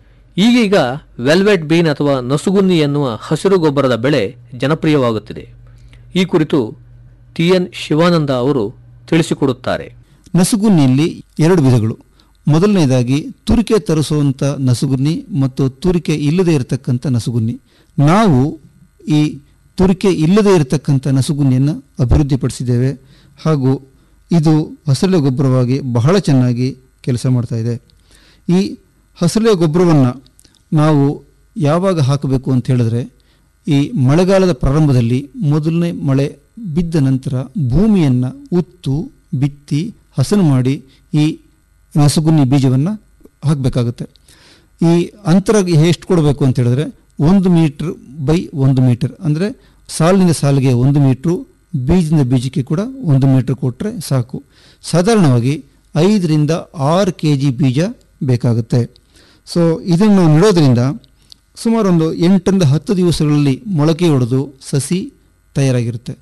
S7: ಈಗೀಗ ವೆಲ್ವೆಟ್ ಬೀನ್ ಅಥವಾ ನಸುಗುನ್ನಿ ಎನ್ನುವ ಹಸಿರು ಗೊಬ್ಬರದ ಬೆಳೆ ಜನಪ್ರಿಯವಾಗುತ್ತಿದೆ ಈ ಕುರಿತು ಟಿ ಎನ್ ಶಿವಾನಂದ ಅವರು ತಿಳಿಸಿಕೊಡುತ್ತಾರೆ
S8: ನಸುಗುನ್ನಿಯಲ್ಲಿ ಎರಡು ವಿಧಗಳು ಮೊದಲನೇದಾಗಿ ತುರಿಕೆ ತರಿಸುವಂಥ ನಸುಗುನ್ನಿ ಮತ್ತು ತುರಿಕೆ ಇಲ್ಲದೆ ಇರತಕ್ಕಂಥ ನಸುಗುನ್ನಿ ನಾವು ಈ ತುರಿಕೆ ಇಲ್ಲದೆ ಇರತಕ್ಕಂಥ ನಸುಗುನ್ನಿಯನ್ನು ಅಭಿವೃದ್ಧಿಪಡಿಸಿದ್ದೇವೆ ಹಾಗೂ ಇದು ಹಸರಲೆ ಗೊಬ್ಬರವಾಗಿ ಬಹಳ ಚೆನ್ನಾಗಿ ಕೆಲಸ ಮಾಡ್ತಾ ಇದೆ ಈ ಹಸರಲೆ ಗೊಬ್ಬರವನ್ನು ನಾವು ಯಾವಾಗ ಹಾಕಬೇಕು ಅಂತ ಹೇಳಿದ್ರೆ ಈ ಮಳೆಗಾಲದ ಪ್ರಾರಂಭದಲ್ಲಿ ಮೊದಲನೇ ಮಳೆ ಬಿದ್ದ ನಂತರ ಭೂಮಿಯನ್ನು ಉತ್ತು ಬಿತ್ತಿ ಹಸನು ಮಾಡಿ ಈ ನಸುಗುನ್ನಿ ಬೀಜವನ್ನು ಹಾಕಬೇಕಾಗುತ್ತೆ ಈ ಅಂತರ ಎಷ್ಟು ಕೊಡಬೇಕು ಅಂತ ಹೇಳಿದ್ರೆ ಒಂದು ಮೀಟ್ರ್ ಬೈ ಒಂದು ಮೀಟರ್ ಅಂದರೆ ಸಾಲಿನಿಂದ ಸಾಲಿಗೆ ಒಂದು ಮೀಟ್ರು ಬೀಜದಿಂದ ಬೀಜಕ್ಕೆ ಕೂಡ ಒಂದು ಮೀಟ್ರ್ ಕೊಟ್ಟರೆ ಸಾಕು ಸಾಧಾರಣವಾಗಿ ಐದರಿಂದ ಆರು ಕೆ ಜಿ ಬೀಜ ಬೇಕಾಗುತ್ತೆ ಸೊ ಇದನ್ನು ನಾವು ನೆಡೋದ್ರಿಂದ ಸುಮಾರು ಒಂದು ಎಂಟರಿಂದ ಹತ್ತು ದಿವಸಗಳಲ್ಲಿ ಮೊಳಕೆ ಹೊಡೆದು ಸಸಿ ತಯಾರಾಗಿರುತ್ತೆ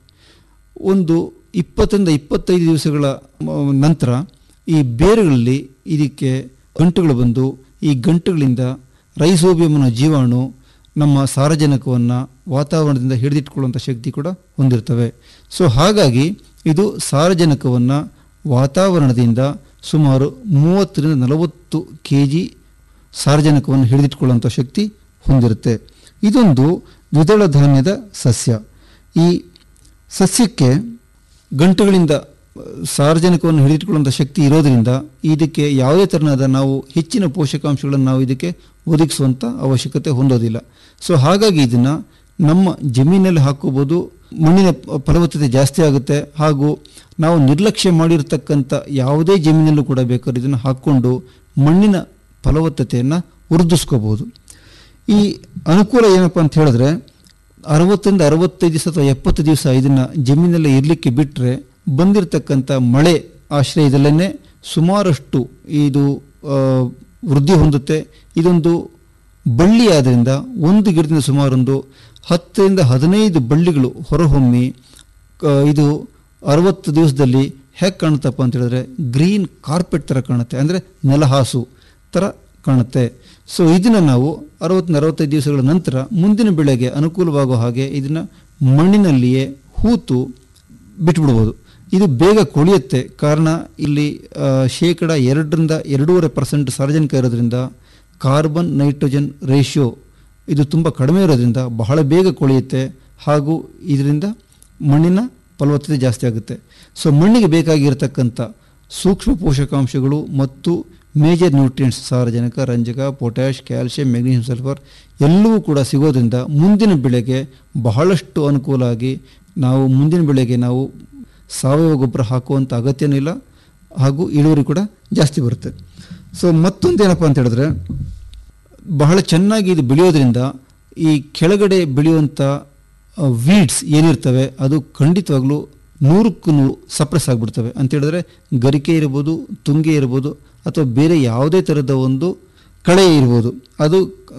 S8: ಒಂದು ಇಪ್ಪತ್ತರಿಂದ ಇಪ್ಪತ್ತೈದು ದಿವಸಗಳ ಮ- ನಂತರ ಈ ಬೇರುಗಳಲ್ಲಿ ಇದಕ್ಕೆ ಗಂಟುಗಳು ಬಂದು ಈ ಗಂಟುಗಳಿಂದ ರೈಸೋಬಿಯಂ ಅನ್ನೋ ಜೀವಾಣು ನಮ್ಮ ಸಾರಜನಕವನ್ನು ವಾತಾವರಣದಿಂದ ಹಿಡಿದಿಟ್ಕೊಳ್ಳುವಂಥ ಶಕ್ತಿ ಕೂಡ ಹೊಂದಿರ್ತವೆ ಸೊ ಹಾಗಾಗಿ ಇದು ಸಾರಜನಕವನ್ನು ವಾತಾವರಣದಿಂದ ಸುಮಾರು ಮೂವತ್ತರಿಂದ ನಲವತ್ತು ಕೆ ಜಿ ಸಾರಜನಕವನ್ನು ಹಿಡಿದಿಟ್ಕೊಳ್ಳುವಂಥ ಶಕ್ತಿ ಹೊಂದಿರುತ್ತೆ ಇದೊಂದು ದ್ವಿದಳ ಧಾನ್ಯದ ಸಸ್ಯ ಈ ಸಸ್ಯಕ್ಕೆ ಗಂಟುಗಳಿಂದ ಆ, ಸಾರಜನಕವನ್ನು ಹಿಡಿದಿಟ್ಕೊಳ್ಳುವಂಥ ಶಕ್ತಿ ಇರೋದರಿಂದ ಇದಕ್ಕೆ ಯಾವುದೇ ತೆರನಾದ ನಾವು ಹೆಚ್ಚಿನ ಪೋಷಕಾಂಶಗಳನ್ನು ನಾವು ಇದಕ್ಕೆ ಒದಗಿಸುವಂಥ ಅವಶ್ಯಕತೆ ಹೊಂದೋದಿಲ್ಲ ಸೊ ಹಾಗಾಗಿ ಇದನ್ನು ನಮ್ಮ ಜಮೀನಲ್ಲಿ ಹಾಕೋಬೋದು ಮಣ್ಣಿನ ಪ- ಫಲವತ್ತತೆ ಜಾಸ್ತಿ ಆಗುತ್ತೆ ಹಾಗೂ ನಾವು ನಿರ್ಲಕ್ಷ್ಯ ಮಾಡಿರ್ತಕ್ಕಂಥ ಯಾವುದೇ ಜಮೀನಲ್ಲೂ ಕೂಡ ಬೇಕಾದ್ರೆ ಇದನ್ನು ಹಾಕ್ಕೊಂಡು ಮಣ್ಣಿನ ಫಲವತ್ತತೆಯನ್ನು ವೃದ್ಧಿಸ್ಕೋಬೋದು ಈ ಅನುಕೂಲ ಏನಪ್ಪ ಅಂತ ಹೇಳಿದ್ರೆ ಅರವತ್ತರಿಂದ ಅರವತ್ತೈದು ದಿವಸ ಅಥವಾ ಎಪ್ಪತ್ತು ದಿವಸ ಇದನ್ನು ಜಮೀನಲ್ಲೇ ಇರಲಿಕ್ಕೆ ಬಿಟ್ಟರೆ ಬಂದಿರತಕ್ಕಂಥ ಮಳೆ ಆಶ್ರಯದಲ್ಲೇ ಸುಮಾರಷ್ಟು ಇದು ಆ, ವೃದ್ಧಿ ಹೊಂದುತ್ತೆ ಇದೊಂದು ಬಳ್ಳಿ ಆದ್ದರಿಂದ ಒಂದು ಗಿಡದಿಂದ ಸುಮಾರೊಂದು ಹತ್ತರಿಂದ ಹದಿನೈದು ಬಳ್ಳಿಗಳು ಹೊರಹೊಮ್ಮಿ ಕ- ಇದು ಅರವತ್ತು ದಿವಸದಲ್ಲಿ ಹೇಗೆ ಕಾಣುತ್ತಪ್ಪ ಅಂತ ಹೇಳಿದ್ರೆ ಗ್ರೀನ್ ಕಾರ್ಪೆಟ್ ಥರ ಕಾಣುತ್ತೆ ಅಂದರೆ ನೆಲಹಾಸು ಥರ ಕಾಣುತ್ತೆ ಸೊ ಇದನ್ನು ನಾವು ಅರವತ್ತರಿಂದ ಅರವತ್ತೈದು ದಿವಸಗಳ ನಂತರ ಮುಂದಿನ ಬೆಳೆಗೆ ಅನುಕೂಲವಾಗೋ ಹಾಗೆ ಇದನ್ನು ಮಣ್ಣಿನಲ್ಲಿಯೇ ಹೂತು ಬಿಟ್ಬಿಡ್ಬೋದು ಇದು ಬೇಗ ಕೊಳೆಯುತ್ತೆ ಕಾರಣ ಇಲ್ಲಿ ಆ, ಶೇಕಡ ಎರಡರಿಂದ ಎರಡೂವರೆ ಪರ್ಸೆಂಟ್ ಸಾರ್ವಜನಿಕ ಇರೋದ್ರಿಂದ ಕಾರ್ಬನ್ ನೈಟ್ರೋಜನ್ ರೇಷಿಯೋ ಇದು ತುಂಬ ಕಡಿಮೆ ಇರೋದ್ರಿಂದ ಬಹಳ ಬೇಗ ಕೊಳೆಯುತ್ತೆ ಹಾಗೂ ಇದರಿಂದ ಮಣ್ಣಿನ ಫಲವತ್ತತೆ ಜಾಸ್ತಿ ಆಗುತ್ತೆ ಸೊ ಮಣ್ಣಿಗೆ ಬೇಕಾಗಿರತಕ್ಕಂಥ ಸೂಕ್ಷ್ಮ ಪೋಷಕಾಂಶಗಳು ಮತ್ತು ಮೇಜರ್ ನ್ಯೂಟ್ರಿಯೆಂಟ್ಸ್ ಸಾರಜನಕ ರಂಜಕ ಪೊಟ್ಯಾಷ್ ಕ್ಯಾಲ್ಸಿಯಂ ಮೆಗ್ನೀಷಿಯಂ ಸಲ್ಫರ್ ಎಲ್ಲವೂ ಕೂಡ ಸಿಗೋದ್ರಿಂದ ಮುಂದಿನ ಬೆಳೆಗೆ ಬಹಳಷ್ಟು ಅನುಕೂಲ ಆಗಿ ನಾವು ಮುಂದಿನ ಬೆಳೆಗೆ ನಾವು ಸಾವಯವ ಗೊಬ್ಬರ ಹಾಕುವಂಥ ಅಗತ್ಯನೂ ಇಲ್ಲ ಹಾಗೂ ಇಳುವರಿ ಕೂಡ ಜಾಸ್ತಿ ಬರುತ್ತೆ ಸೊ ಮತ್ತೊಂದು ಏನಪ್ಪ ಅಂತ ಹೇಳಿದ್ರೆ ಬಹಳ ಚೆನ್ನಾಗಿ ಇದು ಬೆಳೆಯೋದ್ರಿಂದ ಈ ಕೆಳಗಡೆ ಬೆಳೆಯುವಂಥ ವೀಡ್ಸ್ ಏನಿರ್ತವೆ ಅದು ಖಂಡಿತವಾಗ್ಲೂ ನೂರಕ್ಕೂ ನೂರು ಸಪ್ರೆಸ್ ಆಗಿಬಿಡ್ತವೆ ಅಂತ ಹೇಳಿದ್ರೆ ಗರಿಕೆ ಇರ್ಬೋದು ತುಂಗೆ ಇರ್ಬೋದು ಅಥವಾ ಬೇರೆ ಯಾವುದೇ ಥರದ ಒಂದು ಕಳೆ ಇರ್ಬೋದು ಅದು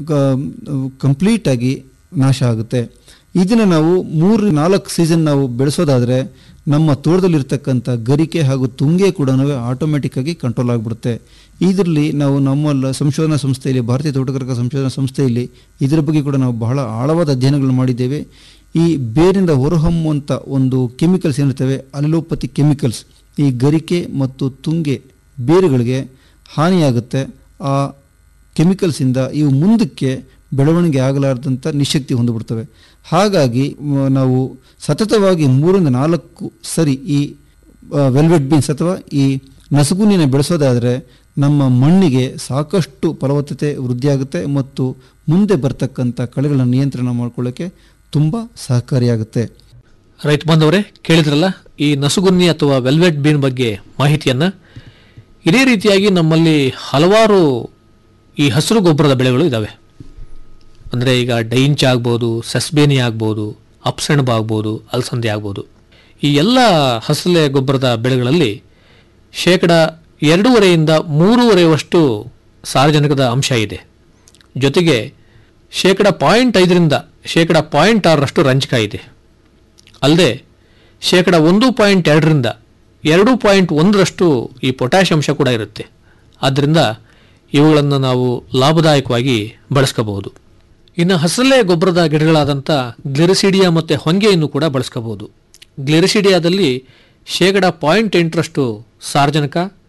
S8: ಕಂಪ್ಲೀಟಾಗಿ ನಾಶ ಆಗುತ್ತೆ ಇದನ್ನು ನಾವು ಮೂರು ನಾಲ್ಕು ಸೀಸನ್ ನಾವು ಬೆಳೆಸೋದಾದರೆ ನಮ್ಮ ತೋಟದಲ್ಲಿರ್ತಕ್ಕಂಥ ಗರಿಕೆ ಹಾಗೂ ತುಂಗೆ ಕೂಡ ಆಟೋಮೆಟಿಕ್ಕಾಗಿ ಕಂಟ್ರೋಲ್ ಆಗಿಬಿಡುತ್ತೆ ಇದರಲ್ಲಿ ನಾವು ನಮ್ಮ ಸಂಶೋಧನಾ ಸಂಸ್ಥೆಯಲ್ಲಿ ಭಾರತೀಯ ತೋಟಗಾರಿಕಾ ಸಂಶೋಧನಾ ಸಂಸ್ಥೆಯಲ್ಲಿ ಇದರ ಬಗ್ಗೆ ಕೂಡ ನಾವು ಬಹಳ ಆಳವಾದ ಅಧ್ಯಯನಗಳು ಮಾಡಿದ್ದೇವೆ ಈ ಬೇರಿಂದ ಹೊರಹೊಮ್ಮುವಂಥ ಒಂದು ಕೆಮಿಕಲ್ಸ್ ಏನಿರ್ತವೆ ಅಲಿಲೋಪತಿ ಕೆಮಿಕಲ್ಸ್ ಈ ಗರಿಕೆ ಮತ್ತು ತುಂಗೆ ಬೇರುಗಳಿಗೆ ಹಾನಿಯಾಗುತ್ತೆ ಆ ಕೆಮಿಕಲ್ಸಿಂದ ಇವು ಮುಂದಕ್ಕೆ ಬೆಳವಣಿಗೆ ಆಗಲಾರ್ದಂಥ ನಿಶಕ್ತಿ ಹೊಂದಿಬಿಡ್ತವೆ ಹಾಗಾಗಿ ಮ, ನಾವು ಸತತವಾಗಿ ಮೂರಿಂದ ನಾಲ್ಕು ಸರಿ ಈ ವೆಲ್ವೆಟ್ ಬೀನ್ಸ್ ಅಥವಾ ಈ ನಸುಗುನ್ನಿನ ಬೆಳೆಸೋದಾದರೆ ನಮ್ಮ ಮಣ್ಣಿಗೆ ಸಾಕಷ್ಟು ಫಲವತ್ತತೆ ವೃದ್ಧಿಯಾಗುತ್ತೆ ಮತ್ತು ಮುಂದೆ ಬರ್ತಕ್ಕಂಥ ಕಳೆಗಳನ್ನು ನಿಯಂತ್ರಣ ಮಾಡ್ಕೊಳ್ಳೋಕ್ಕೆ ತುಂಬ ಸಹಕಾರಿಯಾಗುತ್ತೆ
S7: ರೈತ ಬಂದವರೇ ಕೇಳಿದ್ರಲ್ಲ ಈ ನಸುಗುನ್ನಿ ಅಥವಾ ವೆಲ್ವೆಟ್ ಬೀನ್ ಬಗ್ಗೆ ಮಾಹಿತಿಯನ್ನ ಇದೇ ರೀತಿಯಾಗಿ ನಮ್ಮಲ್ಲಿ ಹಲವಾರು ಈ ಹಸಿರು ಗೊಬ್ಬರದ ಬೆಳೆಗಳು ಇದ್ದಾವೆ ಅಂದರೆ ಈಗ ಡೈಂಚ್ ಆಗ್ಬೋದು ಸಸ್ಬೇನಿ ಆಗ್ಬೋದು ಅಪ್ಸೆಣಬ ಆಗ್ಬೋದು ಅಲಸಂದೆ ಆಗ್ಬೋದು ಈ ಎಲ್ಲ ಹಸಲೆ ಗೊಬ್ಬರದ ಬೆಳೆಗಳಲ್ಲಿ ಶೇಕಡ ಎರಡೂವರೆಯಿಂದ ಮೂರುವರೆಯಷ್ಟು ಸಾರಜನಕದ ಅಂಶ ಇದೆ ಜೊತೆಗೆ ಶೇಕಡ ಪಾಯಿಂಟ್ ಐದರಿಂದ ಶೇಕಡ ಪಾಯಿಂಟ್ ಆರರಷ್ಟು ರಂಜಕ ಇದೆ ಅಲ್ಲದೆ ಶೇಕಡ ಒಂದು ಪಾಯಿಂಟ್ ಎರಡರಿಂದ ಎರಡು ಪಾಯಿಂಟ್ ಒಂದರಷ್ಟು ಈ ಪೊಟ್ಯಾಷ್ ಅಂಶ ಕೂಡ ಇರುತ್ತೆ ಆದ್ದರಿಂದ ಇವುಗಳನ್ನು ನಾವು ಲಾಭದಾಯಕವಾಗಿ ಬಳಸ್ಕೋಬಹುದು ಇನ್ನು ಹಸರಲೆ ಗೊಬ್ಬರದ ಗಿಡಗಳಾದಂಥ ಗ್ಲಿರಿಸಿಡಿಯಾ ಮತ್ತು ಹೊಂಗೆಯನ್ನು ಕೂಡ ಬಳಸ್ಕೋಬಹುದು ಗ್ಲಿರಿಸಿಡಿಯಾದಲ್ಲಿ ಶೇಕಡ ಪಾಯಿಂಟ್ ಎಂಟರಷ್ಟು ಸಾರ್ವಜನಿಕ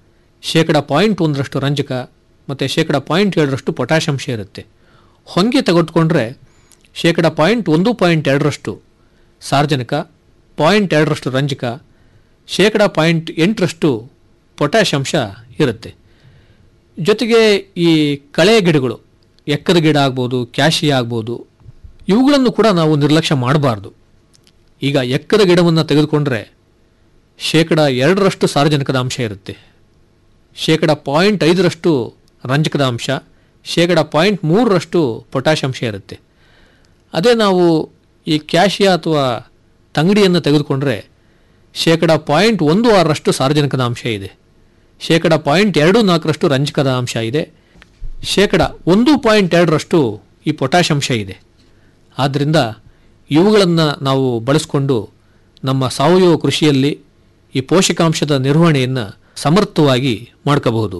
S7: ಶೇಕಡ ಪಾಯಿಂಟ್ ಒಂದರಷ್ಟು ರಂಜಕ ಮತ್ತು ಶೇಕಡ ಪಾಯಿಂಟ್ ಏಳರಷ್ಟು ಪೊಟ್ಯಾಷ್ ಇರುತ್ತೆ ಹೊಂಗೆ ತೆಗೆದುಕೊಂಡ್ರೆ ಶೇಕಡ ಪಾಯಿಂಟ್ ಒಂದು ಪಾಯಿಂಟ್ ಎರಡರಷ್ಟು ಸಾರ್ವಜನಿಕ ಪಾಯಿಂಟ್ ಎರಡರಷ್ಟು ರಂಜಕ ಶೇಕಡ ಪಾಯಿಂಟ್ ಎಂಟರಷ್ಟು ಪೊಟ್ಯಾಷ್ ಅಂಶ ಇರುತ್ತೆ ಜೊತೆಗೆ ಈ ಕಳೆ ಗಿಡಗಳು ಎಕ್ಕದ ಗಿಡ ಆಗ್ಬೋದು ಕ್ಯಾಶಿ ಆಗ್ಬೋದು ಇವುಗಳನ್ನು ಕೂಡ ನಾವು ನಿರ್ಲಕ್ಷ್ಯ ಮಾಡಬಾರ್ದು ಈಗ ಎಕ್ಕದ ಗಿಡವನ್ನು ತೆಗೆದುಕೊಂಡ್ರೆ ಶೇಕಡ ಎರಡರಷ್ಟು ಸಾರ್ವಜನಿಕದ ಅಂಶ ಇರುತ್ತೆ ಶೇಕಡ ಪಾಯಿಂಟ್ ಐದರಷ್ಟು ರಂಜಕದ ಅಂಶ ಶೇಕಡ ಪಾಯಿಂಟ್ ಮೂರರಷ್ಟು ಪೊಟ್ಯಾಷ್ ಅಂಶ ಇರುತ್ತೆ ಅದೇ ನಾವು ಈ ಕ್ಯಾಶಿಯಾ ಅಥವಾ ತಂಗಡಿಯನ್ನು ತೆಗೆದುಕೊಂಡ್ರೆ ಶೇಕಡ ಪಾಯಿಂಟ್ ಒಂದು ಆರರಷ್ಟು ಸಾರ್ವಜನಿಕದ ಅಂಶ ಇದೆ ಶೇಕಡ ಪಾಯಿಂಟ್ ಎರಡು ನಾಲ್ಕರಷ್ಟು ರಂಜಕದ ಅಂಶ ಇದೆ ಶೇಕಡ ಒಂದು ಪಾಯಿಂಟ್ ಎರಡರಷ್ಟು ಈ ಪೊಟ್ಯಾಷ್ ಅಂಶ ಇದೆ ಆದ್ದರಿಂದ ಇವುಗಳನ್ನು ನಾವು ಬಳಸಿಕೊಂಡು ನಮ್ಮ ಸಾವಯವ ಕೃಷಿಯಲ್ಲಿ ಈ ಪೋಷಕಾಂಶದ ನಿರ್ವಹಣೆಯನ್ನು ಸಮರ್ಥವಾಗಿ ಮಾಡ್ಕೋಬಹುದು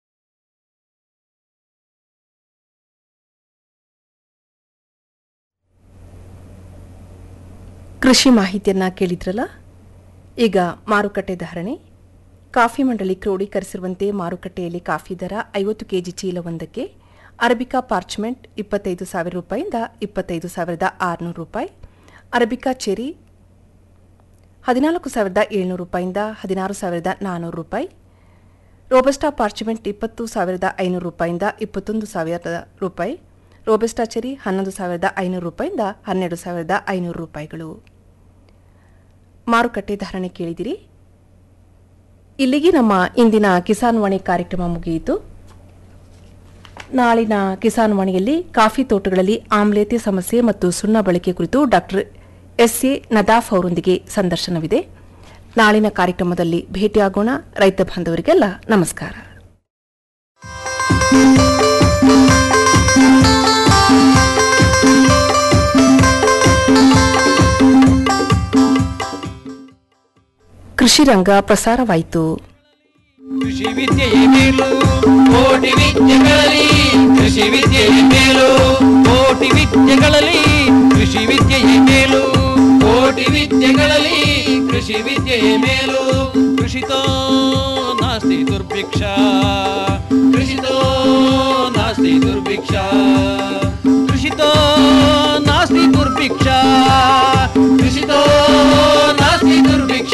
S2: ಕೃಷಿ ಮಾಹಿತಿಯನ್ನ ಕೇಳಿದ್ರಲ್ಲ ಈಗ ಮಾರುಕಟ್ಟೆ ಧಾರಣೆ ಕಾಫಿ ಮಂಡಳಿ ಕ್ರೋಢೀಕರಿಸಿರುವಂತೆ ಮಾರುಕಟ್ಟೆಯಲ್ಲಿ ಕಾಫಿ ದರ ಐವತ್ತು ಕೆಜಿ ಚೀಲವೊಂದಕ್ಕೆ ಅರಬಿಕಾ ಪಾರ್ಚ್ಮೆಂಟ್ ಇಪ್ಪತ್ತೈದು ಸಾವಿರ ರೂಪಾಯಿಂದ ಇಪ್ಪತ್ತೈದು ಸಾವಿರದ ಆರುನೂರು ರೂಪಾಯಿ ಅರಬಿಕಾ ಚೆರಿ ಹದಿನಾಲ್ಕು ಸಾವಿರದ ಏಳ್ನೂರು ರೂಪಾಯಿಂದ ಹದಿನಾರು ಸಾವಿರದ ನಾನ್ನೂರು ರೂಪಾಯಿ ರೋಬಸ್ಟಾ ಪಾರ್ಚ್ಮೆಂಟ್ ಇಪ್ಪತ್ತು ಸಾವಿರದ ಐನೂರು ರೂಪಾಯಿಂದ ಇಪ್ಪತ್ತೊಂದು ಸಾವಿರದ ರೂಪಾಯಿ ರೋಬಸ್ಟಾ ಚೆರಿ ಹನ್ನೊಂದು ಸಾವಿರದ ಐನೂರು ರೂಪಾಯಿಂದ ಹನ್ನೆರಡು ಸಾವಿರದ ಐನೂರು ರೂಪಾಯಿಗಳು ಮಾರುಕಟ್ಟೆ ಧಾರಣೆ ಕೇಳಿದಿರಿ ಇಲ್ಲಿಗೆ ನಮ್ಮ ಇಂದಿನ ಕಿಸಾನ್ ವಾಣಿ ಕಾರ್ಯಕ್ರಮ ಮುಗಿಯಿತು ನಾಳಿನ ಕಿಸಾನ್ ವಾಣಿಯಲ್ಲಿ ಕಾಫಿ ತೋಟಗಳಲ್ಲಿ ಆಮ್ಲೇತೆ ಸಮಸ್ಯೆ ಮತ್ತು ಸುಣ್ಣ ಬಳಕೆ ಕುರಿತು ಡಾಕ್ಟರ್ ಎಸ್ ಎ ನದಾಫ್ ಅವರೊಂದಿಗೆ ಸಂದರ್ಶನವಿದೆ ನಾಳಿನ ಕಾರ್ಯಕ್ರಮದಲ್ಲಿ ಭೇಟಿಯಾಗೋಣ ರೈತ ಬಾಂಧವರಿಗೆಲ್ಲ ನಮಸ್ಕಾರ ಕೃಷಿ ರಂಗ ಪ್ರಸಾರವಾಯಿತು
S3: ಕೃಷಿ ವಿದ್ಯೆಯೇ ಮೇಲು ಕೋಟಿ ವಿದ್ಯೆಗಳಲ್ಲಿ ಕೃಷಿ ವಿದ್ಯೆಯೇ ಮೇಲು ಕೋಟಿ ವಿದ್ಯೆಗಳಲ್ಲಿ ಕೃಷಿ ವಿದ್ಯೆಯೇ ಮೇಲು ಕೋಟಿ ವಿದ್ಯೆಗಳಲ್ಲಿ ಕೃಷಿ ವಿದ್ಯೆಯೇ ಮೇಲು ಕೃಷಿತೋ ನಾಸ್ತಿ ದುರ್ಭಿಕ್ಷ ಕೃಷಿತೋ ನಾಸ್ತಿ ದುರ್ಭಿಕ್ಷ ಕೃಷಿತೋ ನಾಸ್ತಿ ದುರ್ಭಿಕ್ಷ ಕೃಷಿತೋ ನಾಸ್ತಿ ದುರ್ಭಿಕ್ಷ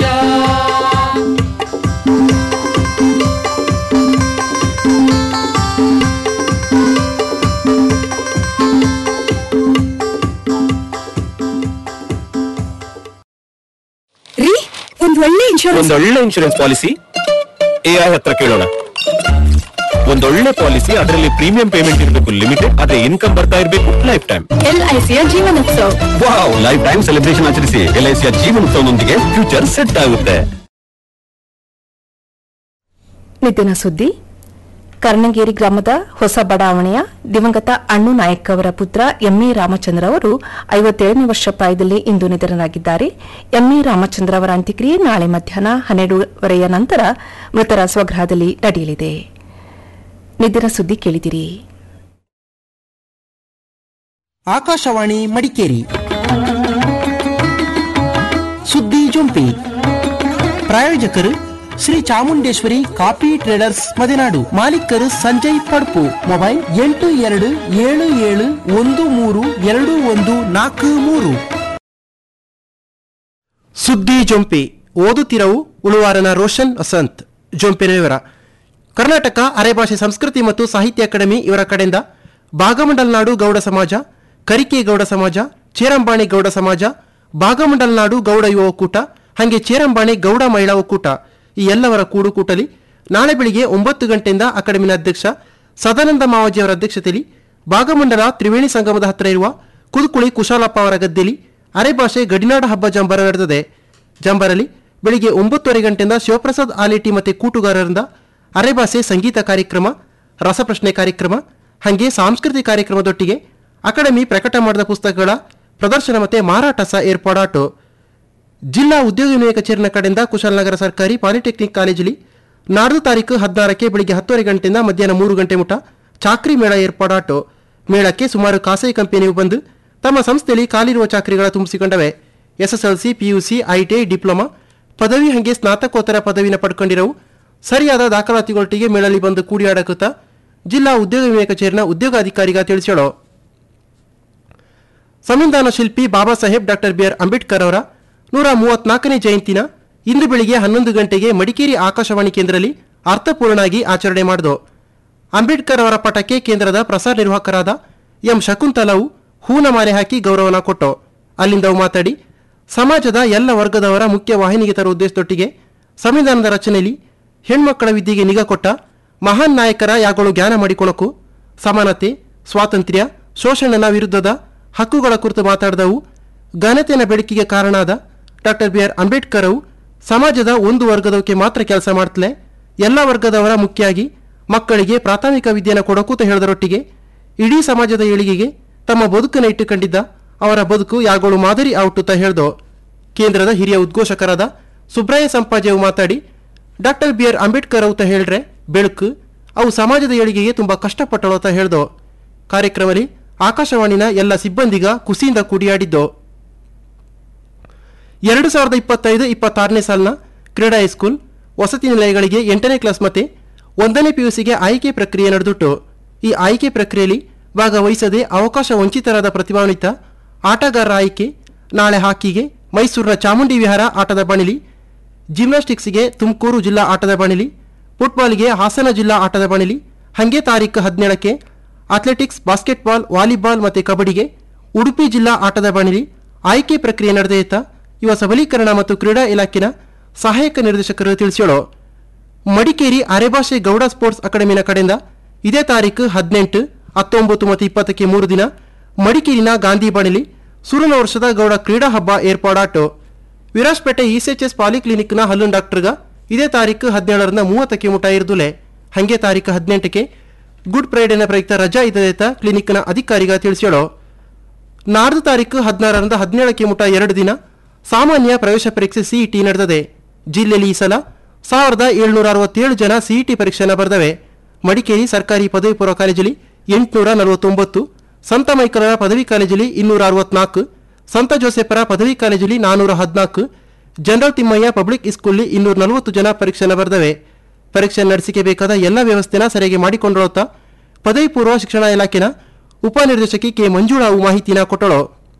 S9: ರೀ ಒಂದ್ ಒಳ್ಳೆ ಇನ್ಶೂರೆನ್ಸ್
S10: ಒಂದೊಳ್ಳೆ ಇನ್ಶೂರೆನ್ಸ್ ಪಾಲಿಸಿ ಎಐ ಹತ್ರ ಕೇಳೋಣ ಒಂದೊಳ್ಳೆ ಪಾಲಿಸಿ ಅದರಲ್ಲಿ ಪ್ರೀಮಿಯಂ ಪೇಮೆಂಟ್ ಇರಬೇಕು ಲಿಮಿಟೆಡ್ ಅದೇ ಇನ್ಕಮ್ ಬರ್ತಾ ಇರಬೇಕು ಲೈಫ್ ಟೈಮ್
S9: ಎಲ್ಐಸಿಯ Jeevanotsava
S10: wow life time celebration ಆಚರಿಸಿ ಎಲ್ಐಸಿಯ ಜೀವನೋತ್ಸವದೊಂದಿಗೆ ಫ್ಯೂಚರ್ ಸೆಟ್ ಆಗುತ್ತೆ
S2: ನಿತಿನ ಸುದ್ದಿ ಕರ್ಣಗೇರಿ ಗ್ರಾಮದ ಹೊಸ ಬಡಾವಣೆಯ ದಿವಂಗತ ಅಣ್ಣು ನಾಯಕ್ ಅವರ ಪುತ್ರ ಎಂಎ ರಾಮಚಂದ್ರ ಅವರು ಐವತ್ತೇಳನೇ ವರ್ಷ ಪ್ರಾಯದಲ್ಲಿ ಇಂದು ನಿಧನರಾಗಿದ್ದಾರೆ ಎಂಎ ರಾಮಚಂದ್ರ ಅವರ ಅಂತ್ಯಕ್ರಿಯೆ ನಾಳೆ ಮಧ್ಯಾಹ್ನ ಹನ್ನೆರಡೂವರೆಯ ನಂತರ ಮೃತರ ಸ್ವಗೃಹದಲ್ಲಿ ನಡೆಯಲಿದೆ ನಿತಿನ ಸುದ್ದಿ ಕೇಳಿದಿರಿ
S11: ಆಕಾಶವಾಣಿ ಮಡಿಕೇರಿ ಸುದ್ದಿ ಜೊಂಪಿ ಪ್ರಾಯೋಜಕರು ಶ್ರೀ ಚಾಮುಂಡೇಶ್ವರಿ ಕಾಫಿ ಟ್ರೇಡರ್ಸ್ ಮದೆನಾಡು ಮಾಲೀಕರು ಸಂಜಯ್ ಪಡ್ಪು ಮೊಬೈಲ್ ಎಂಟು ಎರಡು ಏಳು ಏಳು ಒಂದು ಮೂರು ಎರಡು ಒಂದು ನಾಲ್ಕು ಮೂರು ಸುದ್ದಿ ಜೊಂಪಿ ಓದುತ್ತಿರವು ಉಳುವಾರನ ರೋಷನ್ ವಸಂತ್ ಜೊಂಪಿನ ವಿವರ ಕರ್ನಾಟಕ ಅರೆಭಾಷೆ ಸಂಸ್ಕೃತಿ ಮತ್ತು ಸಾಹಿತ್ಯ ಅಕಾಡೆಮಿ ಇವರ ಕಡೆಯಿಂದ ಭಾಗಮಂಡಲ್ನಾಡು ಗೌಡ ಸಮಾಜ ಕರಿಕೆ ಗೌಡ ಸಮಾಜ ಚೇರಂಬಾಣಿ ಗೌಡ ಸಮಾಜ ಭಾಗಮಂಡಲ್ನಾಡು ಗೌಡ ಯುವ ಒಕ್ಕೂಟ ಹಾಗೆ ಚೇರಂಬಾಣಿ ಗೌಡ ಮಹಿಳಾ ಒಕ್ಕೂಟ ಈ ಎಲ್ಲವರ ಕೂಡುಕೂಟಲಿ ನಾಳೆ ಬೆಳಿಗ್ಗೆ ಒಂಬತ್ತು ಗಂಟೆಯಿಂದ ಅಕಾಡೆಮಿನ ಅಧ್ಯಕ್ಷ ಸದಾನಂದ ಮಾವಾಜಿ ಅವರ ಅಧ್ಯಕ್ಷತೆಯಲ್ಲಿ ಭಾಗಮಂಡಲ ತ್ರಿವೇಣಿ ಸಂಗಮದ ಹತ್ತಿರ ಇರುವ ಕುದುಕುಳಿ ಕುಶಾಲಪ್ಪ ಅವರ ಗದ್ದೆಯಲ್ಲಿ ಅರೆಭಾಷೆ ಗಡಿನಾಡ ಹಬ್ಬ ಜಂಬರ ನಡೆದಿದೆ ಜಂಬರಲ್ಲಿ ಬೆಳಿಗ್ಗೆ ಒಂಬತ್ತುವರೆ ಗಂಟೆಯಿಂದ ಶಿವಪ್ರಸಾದ್ ಆಲೇಟಿ ಮತ್ತು ಕೂಟುಗಾರರಿಂದ ಅರೆಭಾಷೆ ಸಂಗೀತ ಕಾರ್ಯಕ್ರಮ ರಸಪ್ರಶ್ನೆ ಕಾರ್ಯಕ್ರಮ ಹಾಗೆ ಸಾಂಸ್ಕೃತಿಕ ಕಾರ್ಯಕ್ರಮದೊಟ್ಟಿಗೆ ಅಕಾಡೆಮಿ ಪ್ರಕಟ ಮಾಡಿದ ಪುಸ್ತಕಗಳ ಪ್ರದರ್ಶನ ಮತ್ತು ಮಾರಾಟ ಸಹ ಏರ್ಪಾಡಾಟು ಜಿಲ್ಲಾ ಉದ್ಯೋಗ ವಿನಿಮಯ ಕಚೇರಿನ ಕಡೆಯಿಂದ ಕುಶಾಲನಗರ ಸರ್ಕಾರಿ ಪಾಲಿಟೆಕ್ನಿಕ್ ಕಾಲೇಜಲ್ಲಿ ನಾಡ್ದು ತಾರೀಕು ಹದಿನಾರಕ್ಕೆ ಬೆಳಿಗ್ಗೆ ಹತ್ತುವರೆ ಗಂಟೆಯಿಂದ ಮಧ್ಯಾಹ್ನ ಮೂರು ಗಂಟೆ ಮುಟ ಚಾಕ್ರಿ ಮೇಳ ಏರ್ಪಾಡಾಟು ಮೇಳಕ್ಕೆ ಸುಮಾರು ಖಾಸಗಿ ಕಂಪನಿಯು ಬಂದು ತಮ್ಮ ಸಂಸ್ಥೆಯಲ್ಲಿ ಖಾಲಿರುವ ಚಾಕರಿಗಳ ತುಂಬಿಸಿಕೊಂಡವೆ ಎಸ್ಎಸ್ಎಲ್ಸಿ ಪಿಯುಸಿ ಐಟಿಐ ಡಿಪ್ಲೊಮಾ ಪದವಿ ಹಾಗೆ ಸ್ನಾತಕೋತ್ತರ ಪದವಿನ ಪಡ್ಕೊಂಡಿರವು ಸರಿಯಾದ ದಾಖಲಾತಿಗೊಟ್ಟಿಗೆ ಮೇಳಲ್ಲಿ ಬಂದು ಕೂಡಿಯಾಡಕುತ್ತ ಜಿಲ್ಲಾ ಉದ್ಯೋಗ ವಿಮೆ ಕಚೇರಿನ ಉದ್ಯೋಗಾಧಿಕಾರಿಗ ತಿಳಿಸ್ಯಾಳೋ ಸಂವಿಧಾನ ಶಿಲ್ಪಿ Baba Saheb doctor B R Ambedkar ಅವರ ನೂರ ಮೂವತ್ನಾಲ್ಕನೇ ಜಯಂತಿನ ಇಂದು ಬೆಳಿಗ್ಗೆ ಹನ್ನೊಂದು ಗಂಟೆಗೆ ಮಡಿಕೇರಿ ಆಕಾಶವಾಣಿ ಕೇಂದ್ರದಲ್ಲಿ ಅರ್ಥಪೂರ್ಣಾಗಿ ಆಚರಣೆ ಮಾಡಿದು ಅಂಬೇಡ್ಕರ್ ಅವರ ಪಟಕ್ಕೆ ಕೇಂದ್ರದ ಪ್ರಸಾರ ನಿರ್ವಾಹಕರಾದ ಎಂ ಶಕುಂತಲವು ಹೂನ ಮಾಲೆ ಹಾಕಿ ಗೌರವನ ಕೊಟ್ಟು ಅಲ್ಲಿಂದ ಅವು ಮಾತಾಡಿ ಸಮಾಜದ ಎಲ್ಲ ವರ್ಗದವರ ಮುಖ್ಯ ವಾಹಿನಿಗೆ ತರುವ ಉದ್ದೇಶದೊಟ್ಟಿಗೆ ಸಂವಿಧಾನದ ರಚನೆಯಲ್ಲಿ ಹೆಣ್ಮಕ್ಕಳ ವಿದ್ಯೆಗೆ ನಿಗಾ ಕೊಟ್ಟ ಮಹಾನ್ ನಾಯಕರ ಯಾಗಳು ಜ್ಞಾನ ಮಾಡಿಕೊಳಕು ಸಮಾನತೆ ಸ್ವಾತಂತ್ರ್ಯ ಶೋಷಣೆನ ವಿರುದ್ಧದ ಹಕ್ಕುಗಳ ಕುರಿತು ಮಾತಾಡಿದವು ಘನತೆಯ ಬೆಳಕಿಗೆ ಕಾರಣಾದ ಡಾಕ್ಟರ್ ಬಿ ಆರ್ ಅಂಬೇಡ್ಕರ್ ಅವು ಸಮಾಜದ ಒಂದು ವರ್ಗದವಕ್ಕೆ ಮಾತ್ರ ಕೆಲಸ ಮಾಡ್ತಲೇ ಎಲ್ಲ ವರ್ಗದವರ ಮುಖ್ಯಾಗಿ ಮಕ್ಕಳಿಗೆ ಪ್ರಾಥಮಿಕ ವಿದ್ಯೆನ ಕೊಡಕೂತ ಹೇಳಿದರೊಟ್ಟಿಗೆ ಇಡೀ ಸಮಾಜದ ಏಳಿಗೆಗೆ ತಮ್ಮ ಬದುಕನ್ನು ಇಟ್ಟುಕೊಂಡಿದ್ದ ಅವರ ಬದುಕು ಯಾಗಳು ಮಾದರಿ ಔಟುತ್ತ ಹೇಳ್ದೋ ಕೇಂದ್ರದ ಹಿರಿಯ ಉದ್ಘೋಷಕರಾದ ಸುಬ್ರಾಯ ಸಂಪಾಜೆವು ಮಾತಾಡಿ ಡಾಕ್ಟರ್ ಬಿ ಆರ್ ಅಂಬೇಡ್ಕರ್ ಅಂತ ಹೇಳ್ರೆ ಬೆಳಕು ಅವು ಸಮಾಜದ ಏಳಿಗೆಗೆ ತುಂಬಾ ಕಷ್ಟಪಟ್ಟಳು ಅಂತ ಹೇಳ್ದೋ ಕಾರ್ಯಕ್ರಮದಲ್ಲಿ ಆಕಾಶವಾಣಿನ ಎಲ್ಲ ಸಿಬ್ಬಂದಿಗ ಕುಸಿಯಿಂದ ಕುಡಿಯಾಡಿದ್ದೋ ಎರಡು ಸಾವಿರದ ಇಪ್ಪತ್ತೈದು ಇಪ್ಪತ್ತಾರನೇ ಸಾಲಿನ ಕ್ರೀಡಾ ಹೈಸ್ಕೂಲ್ ವಸತಿ ನಿಲಯಗಳಿಗೆ ಎಂಟನೇ ಕ್ಲಾಸ್ ಮತ್ತೆ ಒಂದನೇ ಪಿಯುಸಿಗೆ ಆಯ್ಕೆ ಪ್ರಕ್ರಿಯೆ ನಡೆದುಟ್ಟು ಈ ಆಯ್ಕೆ ಪ್ರಕ್ರಿಯೆಯಲ್ಲಿ ಭಾಗವಹಿಸದೆ ಅವಕಾಶ ವಂಚಿತರಾದ ಪ್ರತಿಭಾನ್ವಿತ ಆಟಗಾರರ ಆಯ್ಕೆ ನಾಳೆ ಹಾಕಿಗೆ ಮೈಸೂರಿನ ಚಾಮುಂಡಿ ವಿಹಾರ ಆಟದ ಬಣಿಲಿ ಜಿಮ್ನಾಸ್ಟಿಕ್ಸ್ಗೆ ತುಮಕೂರು ಜಿಲ್ಲಾ ಆಟದ ಬಣಿಲಿ ಫುಟ್ಬಾಲ್ಗೆ ಹಾಸನ ಜಿಲ್ಲಾ ಆಟದ ಬಣಿಲಿ ಹಂಗೆ ತಾರೀಕು ಹದಿನೇಳಕ್ಕೆ ಅಥ್ಲೆಟಿಕ್ಸ್ ಬಾಸ್ಕೆಟ್ಬಾಲ್ ವಾಲಿಬಾಲ್ ಮತ್ತು ಕಬಡ್ಡಿಗೆ ಉಡುಪಿ ಜಿಲ್ಲಾ ಆಟದ ಬಣಿಲಿ ಆಯ್ಕೆ ಪ್ರಕ್ರಿಯೆ ನಡೆದೈತ ಯುವ ಸಬಲೀಕರಣ ಮತ್ತು ಕ್ರೀಡಾ ಇಲಾಖೆನ ಸಹಾಯಕ ನಿರ್ದೇಶಕರು ತಿಳಿಸ್ಯಾಳೋ ಮಡಿಕೇರಿ ಅರೆಭಾಷೆ ಗೌಡ ಸ್ಪೋರ್ಟ್ಸ್ ಅಕಾಡೆಮಿನ ಕಡೆಯಿಂದ ಇದೇ ತಾರೀಕು ಹದಿನೆಂಟು ಹತ್ತೊಂಬತ್ತು ಮತ್ತು ಇಪ್ಪತ್ತಕ್ಕೆ ಮೂರು ದಿನ ಮಡಿಕೇರಿನ ಗಾಂಧಿ ಬಣಿಲಿ ಸುರುನ ವರ್ಷದ ಗೌಡ ಕ್ರೀಡಾ ಹಬ್ಬ ಏರ್ಪಾಡಾಟು ವಿರಾಜ್ಪೇಟೆ ಇಸಿಎಚ್ಎಸ್ ಪಾಲಿಕ್ಲಿನಿಕ್ನ ಹಲ್ಲುನ್ ಡಾಕ್ಟರ್ಗ ಇದೇ ತಾರೀಕು ಹದಿನೇಳರಿಂದ ಮೂವತ್ತಕ್ಕೆ ಮುಟ ಇರ್ದುಲೆ ಹಂಗೆ ತಾರೀಕು ಹದಿನೆಂಟಕ್ಕೆ ಗುಡ್ ಫ್ರೈಡೇನ ಪ್ರಯುಕ್ತ ರಜಾ ಇದ್ದದೇತ ಕ್ಲಿನಿಕ್ನ ಅಧಿಕಾರಿಗ ತಿಳಿಸ್ಯಾಳೋ ನಾಡ್ದು ತಾರೀಕು ಹದಿನಾರರಿಂದ ಹದಿನೇಳಕ್ಕೆ ಮುಟ ಎರಡು ದಿನ ಸಾಮಾನ್ಯ ಪ್ರವೇಶ ಪರೀಕ್ಷೆ ಸಿಇಟಿ ನಡೆದದೆ ಜಿಲ್ಲೆಯಲ್ಲಿ ಈ ಸಲ ಸಾವಿರದ ಏಳ್ನೂರ ಅರವತ್ತೇಳು ಜನ ಸಿಇಟಿ ಪರೀಕ್ಷೆನ ಬರೆದವೆ ಮಡಿಕೇರಿ ಸರ್ಕಾರಿ ಪದವಿ ಪೂರ್ವ ಕಾಲೇಜಲ್ಲಿ ಎಂಟುನೂರ ನಲವತ್ತೊಂಬತ್ತು ಸಂತ ಮೈಕಲರ ಪದವಿ ಕಾಲೇಜಲ್ಲಿ ಇನ್ನೂರ ಅರವತ್ನಾಲ್ಕು ಸಂತ ಜೋಸೆಫರ ಪದವಿ ಕಾಲೇಜಲ್ಲಿ ನಾನೂರ ಹದಿನಾಲ್ಕು ಜನರಲ್ ತಿಮ್ಮಯ್ಯ ಪಬ್ಲಿಕ್ ಸ್ಕೂಲ್ನಲ್ಲಿ ಇನ್ನೂರ ನಲವತ್ತು ಜನ ಪರೀಕ್ಷೆನ ಬರೆದವೆ ಪರೀಕ್ಷೆ ನಡೆಸಿಕೆ ಬೇಕಾದ ಎಲ್ಲ ವ್ಯವಸ್ಥೆನ ಸರಿಯಾಗಿ ಮಾಡಿಕೊಂಡಿರುತ್ತಾ ಪದವಿ ಪೂರ್ವ ಶಿಕ್ಷಣ ಇಲಾಖೆನ ಉಪನಿರ್ದೇಶಕಿ ಕೆ ಮಂಜುಳಾವು ಮಾಹಿತಿನ ಕೊಟ್ಟಳು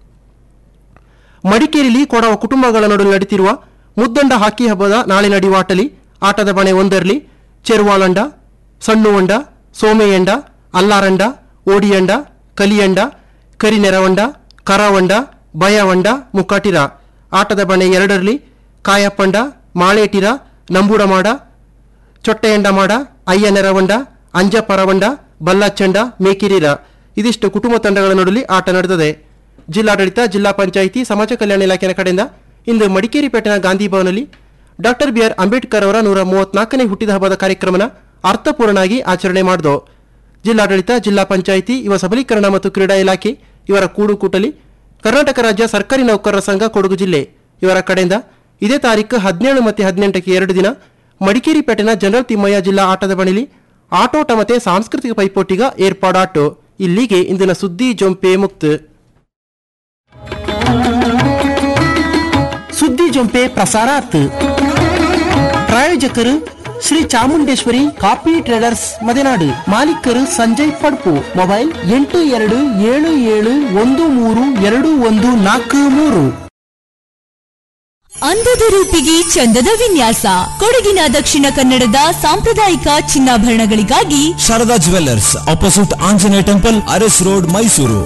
S11: ಮಡಿಕೇರಿಯಲ್ಲಿ ಕೊಡವ ಕುಟುಂಬಗಳ ನಡುವೆ ನಡೀತಿರುವ ಮುದ್ದಂಡ ಹಾಕಿ ಹಬ್ಬದ ನಾಳೆ ನಡೆಯುವ ಆಟಲಿ ಆಟದ ಬಣೆ ಒಂದರಲ್ಲಿ ಚೆರುವಾಳಂಡ ಸಣ್ಣುವಂಡ ಸೋಮೆಯಂಡ ಅಲ್ಲಾರಂಡ ಓಡಿಯಂಡ ಕಲಿಯಂಡ ಕರಿನೆರವಂಡ ಕರಾವಂಡ ಬಯವಂಡ ಮುಕ್ಕಾಟಿರ ಆಟದ ಬಣೆ ಎರಡರಲ್ಲಿ ಕಾಯಪ್ಪಂಡ ಮಾಳೇಟಿರ ನಂಬೂಡಮಾಡ ಚೊಟ್ಟೆಯಂಡ ಮಾಡ ಅಯ್ಯ ನೆರವಂಡ ಅಂಜಪರವಂಡ ಬಲ್ಲಚ್ಚಂಡ ಮೇಕಿರಿರ ಇದಿಷ್ಟು ಕುಟುಂಬ ತಂಡಗಳ ನಡುವೆ ಆಟ ನಡೆದಿದೆ ಜಿಲ್ಲಾಡಳಿತ ಜಿಲ್ಲಾ ಪಂಚಾಯಿತಿ ಸಮಾಜ ಕಲ್ಯಾಣ ಇಲಾಖೆಯ ಕಡೆಯಿಂದ ಇಂದು ಮಡಿಕೇರಿ ಪೇಟೆನ ಗಾಂಧಿ ಭವನಲ್ಲಿ ಡಾಕ್ಟರ್ ಬಿ ಆರ್ ಅಂಬೇಡ್ಕರ್ ಅವರ ನೂರ ಮೂವತ್ನಾಲ್ಕನೇ ಹುಟ್ಟಿದ ಹಬ್ಬದ ಕಾರ್ಯಕ್ರಮನ ಅರ್ಥಪೂರ್ಣವಾಗಿ ಆಚರಣೆ ಮಾಡಿದು ಜಿಲ್ಲಾಡಳಿತ ಜಿಲ್ಲಾ ಪಂಚಾಯಿತಿ ಯುವ ಸಬಲೀಕರಣ ಮತ್ತು ಕ್ರೀಡಾ ಇಲಾಖೆ ಇವರ ಕೂಡುಕೂಟಲಿ ಕರ್ನಾಟಕ ರಾಜ್ಯ ಸರ್ಕಾರಿ ನೌಕರರ ಸಂಘ ಕೊಡಗು ಜಿಲ್ಲೆ ಇವರ ಕಡೆಯಿಂದ ಇದೇ ತಾರೀಕು ಹದಿನೇಳು ಮತ್ತು ಹದಿನೆಂಟಕ್ಕೆ ಎರಡು ದಿನ ಮಡಿಕೇರಿ ಪೇಟೆನ ಜನರಲ್ ತಿಮ್ಮಯ್ಯ ಜಿಲ್ಲಾ ಆಟದ ಬಣಿಲಿ ಆಟೋಟ ಮತ್ತೆ ಸಾಂಸ್ಕೃತಿಕ ಪೈಪೋಟಿಗ ಏರ್ಪಾಡಾಟು ಇಲ್ಲಿಗೆ ಇಂದಿನ ಸುದ್ದಿ ಜೊಂಪೆ ಮುಕ್ತ ಸುದ್ದಿ ಜೊಂಪೆ ಪ್ರಸಾರಾತ್ ಪ್ರಾಯೋಜಕರು ಶ್ರೀ ಚಾಮುಂಡೇಶ್ವರಿ ಕಾಫಿ ಟ್ರೇಡರ್ಸ್ ಮದೆನಾಡು ಮಾಲೀಕರು ಸಂಜಯ್ ಪಡ್ಪು ಮೊಬೈಲ್ ಎಂಟು ಎರಡು ಏಳು ಏಳು ಒಂದು ಮೂರು ಎರಡು ಒಂದು ನಾಲ್ಕು ಮೂರು
S12: ಅಂದದ ರೂಪಿಗೆ ಚಂದದ ವಿನ್ಯಾಸ ಕೊಡಗಿನ ದಕ್ಷಿಣ ಕನ್ನಡದ ಸಾಂಪ್ರದಾಯಿಕ ಚಿನ್ನಾಭರಣಗಳಿಗಾಗಿ
S13: Sharada jewellers opposite Anjaneya temple Aras road Mysuru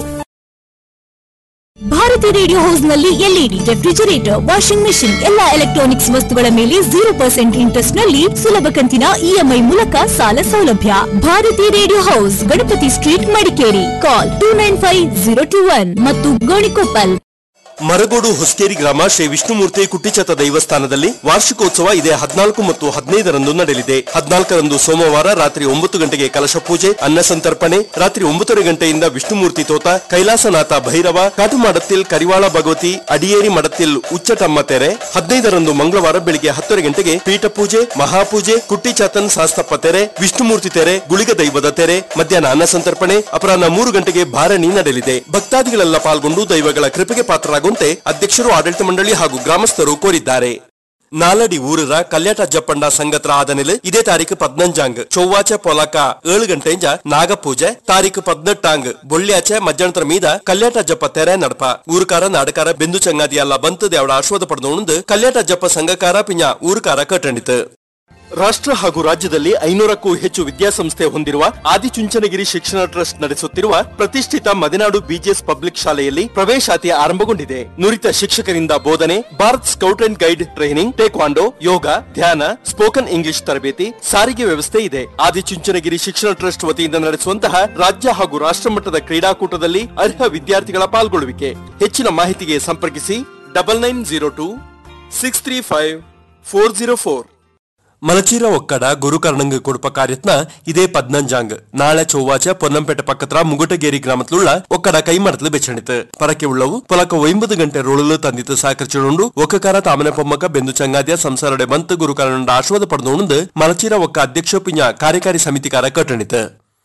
S12: Bharati radio house ನಲ್ಲಿ ಎಲ್ಇಡಿ ರೆಫ್ರಿಜರೇಟರ್ ವಾಷಿಂಗ್ ಮೆಷಿನ್ ಎಲ್ಲಾ ಎಲೆಕ್ಟ್ರಾನಿಕ್ಸ್ ವಸ್ತುಗಳ ಮೇಲೆ ಜೀರೋ ಪರ್ಸೆಂಟ್ ಇಂಟ್ರೆಸ್ಟ್ ನಲ್ಲಿ ಸುಲಭ ಕಂತಿನ ಇಎಂಐ ಮೂಲಕ ಸಾಲ ಸೌಲಭ್ಯ Bharati radio house Ganapati street Madikeri call two nine five zero two one ಮತ್ತು ಗೋಣಿಕೊಪ್ಪಲ್
S14: ಮರಗೋಡು ಹೊಸಕೇರಿ ಗ್ರಾಮ ಶ್ರೀ ವಿಷ್ಣುಮೂರ್ತಿ ಕುಟ್ಟಿಚತ ದೈವಸ್ಥಾನದಲ್ಲಿ ವಾರ್ಷಿಕೋತ್ಸವ ಇದೇ ಹದಿನಾಲ್ಕು ಮತ್ತು ಹದಿನೈದರಂದು ನಡೆಯಲಿದೆ ಹದಿನಾಲ್ಕರಂದು ಸೋಮವಾರ ರಾತ್ರಿ ಒಂಬತ್ತು ಗಂಟೆಗೆ ಕಲಶ ಪೂಜೆ ಅನ್ನ ಸಂತರ್ಪಣೆ ರಾತ್ರಿ ಒಂಬತ್ತುವರೆ ಗಂಟೆಯಿಂದ ವಿಷ್ಣುಮೂರ್ತಿ ತೋತ ಕೈಲಾಸನಾಥ ಭೈರವ ಕಾಟುಮಾಡತ್ತಿಲ್ ಕರಿವಾಳ ಭಗವತಿ ಅಡಿಯೇರಿ ಮಡತ್ತಿಲ್ ಉಚ್ಚಟಮ್ಮ ತೆರೆ ಹದಿನೈದರಂದು ಮಂಗಳವಾರ ಬೆಳಿಗ್ಗೆ ಹತ್ತುವರೆ ಗಂಟೆಗೆ ಪೀಠ ಪೂಜೆ ಮಹಾಪೂಜೆ ಕುಟ್ಟಿಚಾತನ್ ಶಾಸ್ತಪ್ಪ ತೆರೆ ವಿಷ್ಣುಮೂರ್ತಿ ತೆರೆ ಗುಳಿಗ ದೈವದ ತೆರೆ ಮಧ್ಯಾಹ್ನ ಅನ್ನ ಸಂತರ್ಪಣೆ ಅಪರಾಹ್ನ ಮೂರು ಗಂಟೆಗೆ ಭಾರಣಿ ನಡೆಯಲಿದೆ ಭಕ್ತಾದಿಗಳೆಲ್ಲ ಪಾಲ್ಗೊಂಡು ದೈವಗಳ ಕೃಪೆಗೆ ಪಾತ್ರರಾಗುವಂತೆ ಅಧ್ಯಕ್ಷರು ಆಡಳಿತ ಮಂಡಳಿ ಹಾಗೂ ಗ್ರಾಮಸ್ಥರು ಕೋರಿದ್ದಾರೆ ನಾಲಡಿ ಊರರ ಕಲ್ಯಾಟ ಜಪ್ಪಂಡ ಸಂಗತ್ರ ಆದನಿಲ್ ಇದೇ ತಾರೀಕು ಪದ್ನಂಜಾಂಗ್ ಚೊವ್ವಾಚೆ ಪೊಲಕ ಏಳು ಗಂಟೆಂಜ ನಾಗಪೂಜೆ ತಾರೀಕು ಪದ್ನೆಟ್ಟಾಂಗ್ ಬೊಳ್ಳ್ಯಾಚೆ ಮಧ್ಯಾಹ್ನತರ ಮೀದ ಕಲ್ಯಾಟ ಜಪ್ಪ ತೆರೆ ನಡಪ ಊರುಕಾರ ನಾಡಕಾರ ಬೆಂದು ಚಂಗಾದಿ ಎಲ್ಲ ಬಂತು ದೇವಡ ಆಶ್ವಾದ ಪಡೆದು ಕಲ್ಯಾಟ ಜಪ್ಪ ಸಂಘಕಾರ ಪಿಂಜ ಊರುಕಾರ ಕಟ್ಟಣಿತು ರಾಷ್ಟ್ರ ಹಾಗೂ ರಾಜ್ಯದಲ್ಲಿ ಐನೂರಕ್ಕೂ ಹೆಚ್ಚು ವಿದ್ಯಾಸಂಸ್ಥೆ ಹೊಂದಿರುವ ಆದಿಚುಂಚನಗಿರಿ ಶಿಕ್ಷಣ ಟ್ರಸ್ಟ್ ನಡೆಸುತ್ತಿರುವ ಪ್ರತಿಷ್ಠಿತ ಮದೆನಾಡು ಬಿಜಿಎಸ್ ಪಬ್ಲಿಕ್ ಶಾಲೆಯಲ್ಲಿ ಪ್ರವೇಶಾತಿ ಆರಂಭಗೊಂಡಿದೆ ನುರಿತ ಶಿಕ್ಷಕರಿಂದ ಬೋಧನೆ Bharat scout and guide training taekwondo ಯೋಗ ಧ್ಯಾನ ಸ್ಪೋಕನ್ ಇಂಗ್ಲಿಷ್ ತರಬೇತಿ ಸಾರಿಗೆ ವ್ಯವಸ್ಥೆ ಇದೆ ಆದಿಚುಂಚನಗಿರಿ ಶಿಕ್ಷಣ ಟ್ರಸ್ಟ್ ವತಿಯಿಂದ ನಡೆಸುವಂತಹ ರಾಜ್ಯ ಹಾಗೂ ರಾಷ್ಟ್ರ ಮಟ್ಟದ ಕ್ರೀಡಾಕೂಟದಲ್ಲಿ ಅರ್ಹ ವಿದ್ಯಾರ್ಥಿಗಳ ಪಾಲ್ಗೊಳ್ಳುವಿಕೆ ಹೆಚ್ಚಿನ ಮಾಹಿತಿಗೆ ಸಂಪರ್ಕಿಸಿ double nine zero two six three five four zero four ಮಲಚೀರ ಒಕ್ಕಡ ಗುರುಕರ್ಣಂಗ್ ಕೊಡುಪ ಕಾರ್ಯತ್ನ ಇದೇ ಪದ್ನಂಜಾಂಗ್ ನಾಳೆ ಚೊವ್ವಾಚ ಪೊನ್ನಂಪೇಟೆ ಪಕ್ಕತ್ರ ಮುಗುಟಗೇರಿ ಗ್ರಾಮತ್ಲುಳ್ಳ ಒಕ್ಕಡ ಕೈಮಡತ್ಲು ಬೆಚ್ಚಣಿತು ಪರಕೆ ಉಳ್ಳವು ಪೊಲಕ ಒಂಬತ್ತು ಗಂಟೆ ರೋಳಲು ತಂದಿತ್ತು ಸಹಕರಿಸಿಕೊಂಡು ಒಕ್ಕಕಾರ ತಾಮನೆ ಪೊಮ್ಮಕ ಬೆಂದು ಚಂಗಾದಿಯ ಸಂಸಾರಡೆ ಬಂತು ಗುರುಕರ್ಣಂಡ ಆಶ್ವಾದ ಪಡೆದು ಮಲಚೀರ ಒಕ್ಕ ಅಧ್ಯಕ್ಷ ಪಿಂಜ ಕಾರ್ಯಕಾರಿ ಸಮಿತಿಕಾರ ಕಟ್ಟಣಿತು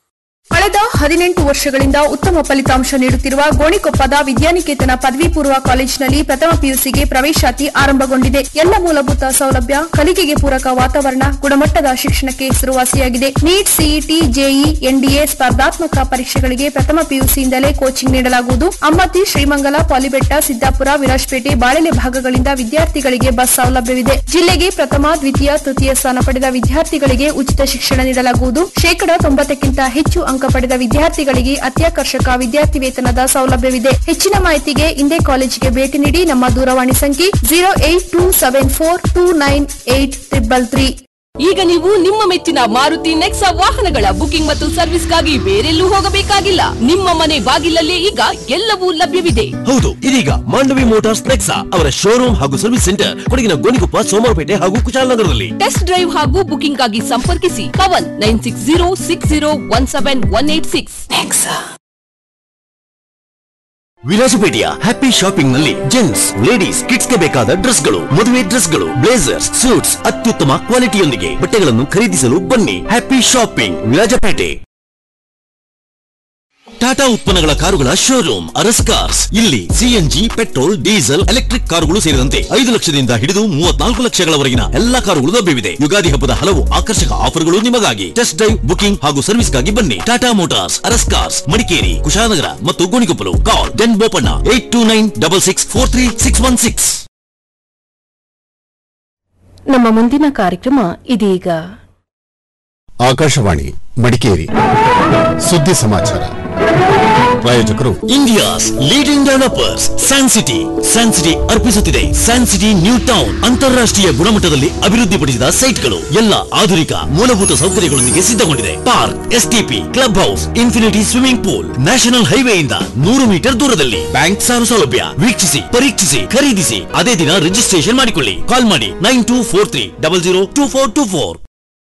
S9: ಕಳೆದ ಹದಿನೆಂಟು ವರ್ಷಗಳಿಂದ ಉತ್ತಮ ಫಲಿತಾಂಶ ನೀಡುತ್ತಿರುವ ಗೋಣಿಕೊಪ್ಪದ ವಿದ್ಯಾನಿಕೇತನ ಪದವಿ ಪೂರ್ವ ಕಾಲೇಜಿನಲ್ಲಿ ಪ್ರಥಮ ಪಿಯುಸಿಗೆ ಪ್ರವೇಶಾತಿ ಆರಂಭಗೊಂಡಿದೆ ಎಲ್ಲ ಮೂಲಭೂತ ಸೌಲಭ್ಯ ಕಲಿಕೆಗೆ ಪೂರಕ ವಾತಾವರಣ ಗುಣಮಟ್ಟದ ಶಿಕ್ಷಣಕ್ಕೆ ಹೆಸರುವಾಸಿಯಾಗಿದೆ ನೀಟ್ ಸಿಇಟಿ ಜೆಇ ಎನ್ಡಿಎ ಸ್ಪರ್ಧಾತ್ಮಕ ಪರೀಕ್ಷೆಗಳಿಗೆ ಪ್ರಥಮ ಪಿಯುಸಿಯಿಂದಲೇ ಕೋಚಿಂಗ್ ನೀಡಲಾಗುವುದು ಅಮ್ಮತ್ತಿ ಶ್ರೀಮಂಗಲ ಪಾಲಿಬೆಟ್ಟ ಸಿದ್ದಾಪುರ ವಿರಾಜಪೇಟೆ ಬಾಳೆಲೆ ಭಾಗಗಳಿಂದ ವಿದ್ಯಾರ್ಥಿಗಳಿಗೆ ಬಸ್ ಸೌಲಭ್ಯವಿದೆ ಜಿಲ್ಲೆಗೆ ಪ್ರಥಮ ದ್ವಿತೀಯ ತೃತೀಯ ಸ್ಥಾನ ಪಡೆದ ವಿದ್ಯಾರ್ಥಿಗಳಿಗೆ ಉಚಿತ ಶಿಕ್ಷಣ ನೀಡಲಾಗುವುದು ಶೇಕಡ ತೊಂಬತ್ತಕ್ಕಿಂತ ಹೆಚ್ಚು ಅಂಕ ಪಡೆದ ವಿದ್ಯಾರ್ಥಿಗಳಿಗೆ ಅತ್ಯಾಕರ್ಷಕ ವಿದ್ಯಾರ್ಥಿ ವೇತನದ ಸೌಲಭ್ಯವಿದೆ ಹೆಚ್ಚಿನ ಮಾಹಿತಿಗೆ ಇಂದೇ ಕಾಲೇಜಿಗೆ ಭೇಟಿ ನೀಡಿ ನಮ್ಮ ದೂರವಾಣಿ ಸಂಖ್ಯೆ zero eight two seven four two nine eight triple three
S15: ಈಗ ನೀವು ನಿಮ್ಮ ಮೆಚ್ಚಿನ ಮಾರುತಿ ನೆಕ್ಸಾ ವಾಹನಗಳ ಬುಕಿಂಗ್ ಮತ್ತು ಸರ್ವಿಸ್ಗಾಗಿ ಬೇರೆಲ್ಲೂ ಹೋಗಬೇಕಾಗಿಲ್ಲ ನಿಮ್ಮ ಮನೆ ಬಾಗಿಲಲ್ಲೇ ಈಗ ಎಲ್ಲವೂ ಲಭ್ಯವಿದೆ
S16: ಹೌದು ಇದೀಗ ಮಾಂಡವಿ ಮೋಟಾರ್ಸ್ ನೆಕ್ಸಾ ಅವರ ಶೋರೂಮ್ ಹಾಗೂ ಸರ್ವಿಸ್ ಸೆಂಟರ್ ಕೊಡಗಿನ ಗೋಣಿಕೊಪ್ಪ ಸೋಮವಾರಪೇಟೆ ಹಾಗೂ ಕುಶಾಲನಗರದಲ್ಲಿ
S15: ಟೆಸ್ಟ್ ಡ್ರೈವ್ ಹಾಗೂ ಬುಕಿಂಗ್ ಆಗಿ ಸಂಪರ್ಕಿಸಿ Pavan nine six zero six zero one seven one eight six
S16: ವಿರಾಜಪೇಟೆಯ ಹ್ಯಾಪಿ ಶಾಪಿಂಗ್ ನಲ್ಲಿ ಜೆಂಟ್ಸ್ ಲೇಡೀಸ್ ಕಿಡ್ಸ್ ಗೆ ಬೇಕಾದ ಡ್ರೆಸ್ ಗಳು ಮದುವೆ ಡ್ರೆಸ್ ಗಳು ಬ್ಲೇಸರ್ಸ್ ಸೂಟ್ಸ್ ಅತ್ಯುತ್ತಮ ಕ್ವಾಲಿಟಿಯೊಂದಿಗೆ ಬಟ್ಟೆಗಳನ್ನು ಖರೀದಿಸಲು ಬನ್ನಿ ಹ್ಯಾಪಿ ಶಾಪಿಂಗ್ ವಿರಾಜಪೇಟೆ ಟಾಟಾ ಉತ್ಪನ್ನಗಳ ಕಾರುಗಳ ಶೋರೂಮ್ ಅರಸ್ ಕಾರ್ಸ್ ಇಲ್ಲಿ ಸಿಎನ್ಜಿ ಪೆಟ್ರೋಲ್ ಡೀಸೆಲ್ ಎಲೆಕ್ಟ್ರಿಕ್ ಕಾರುಗಳು ಸೇರಿದಂತೆ ಐದು ಲಕ್ಷದಿಂದ ಹಿಡಿದು ಮೂವತ್ನಾಲ್ಕು ಲಕ್ಷಗಳವರೆಗಿನ ಎಲ್ಲಾ ಕಾರುಗಳು ಲಭ್ಯವಿದೆ ಯುಗಾದಿ ಹಬ್ಬದ ಹಲವು ಆಕರ್ಷಕ ಆಫರ್ಗಳು ನಿಮಗಾಗಿ ಟೆಸ್ಟ್ ಡ್ರೈವ್ ಬುಕಿಂಗ್ ಹಾಗೂ ಸರ್ವಿಸ್ಗಾಗಿ ಬನ್ನಿ ಟಾಟಾ ಮೋಟಾರ್ಸ್ ಅರಸ್ ಕಾರ್ಸ್ ಮಡಿಕೇರಿ ಕುಶಾಲನಗರ ಮತ್ತು ಗೋಣಿಕೊಪ್ಪಲು ಕಾಲ್ ಡೆನ್ Bopanna eight two nine double six four three six one six
S2: ನಮ್ಮ ಮುಂದಿನ ಕಾರ್ಯಕ್ರಮ ಇದೀಗ
S17: ಆಕಾಶವಾಣಿ ಮಡಿಕೇರಿ ಸುದ್ದಿ ಸಮಾಚಾರ ಪ್ರಾಯೋಜಕರು
S16: India's leading developers San City San City ಅರ್ಪಿಸುತ್ತಿದೆ ಸ್ಯಾನ್ ಸಿಟಿ ನ್ಯೂ ಟೌನ್ ಅಂತಾರಾಷ್ಟ್ರೀಯ ಗುಣಮಟ್ಟದಲ್ಲಿ ಅಭಿವೃದ್ಧಿಪಡಿಸಿದ ಸೈಟ್ಗಳು ಎಲ್ಲ ಆಧುನಿಕ ಮೂಲಭೂತ ಸೌಕರ್ಯಗಳೊಂದಿಗೆ ಸಿದ್ಧಗೊಂಡಿದೆ park STP club house infinity swimming pool national ಹೈವೇಯಿಂದ ನೂರು ಮೀಟರ್ ದೂರದಲ್ಲಿ ಬ್ಯಾಂಕ್ ಸಾಲ ಸೌಲಭ್ಯ ವೀಕ್ಷಿಸಿ ಪರೀಕ್ಷಿಸಿ ಖರೀದಿಸಿ ಅದೇ ದಿನ ರಿಜಿಸ್ಟ್ರೇಷನ್ ಮಾಡಿಕೊಳ್ಳಿ ಕಾಲ್ ಮಾಡಿ nine two four three double zero two four two four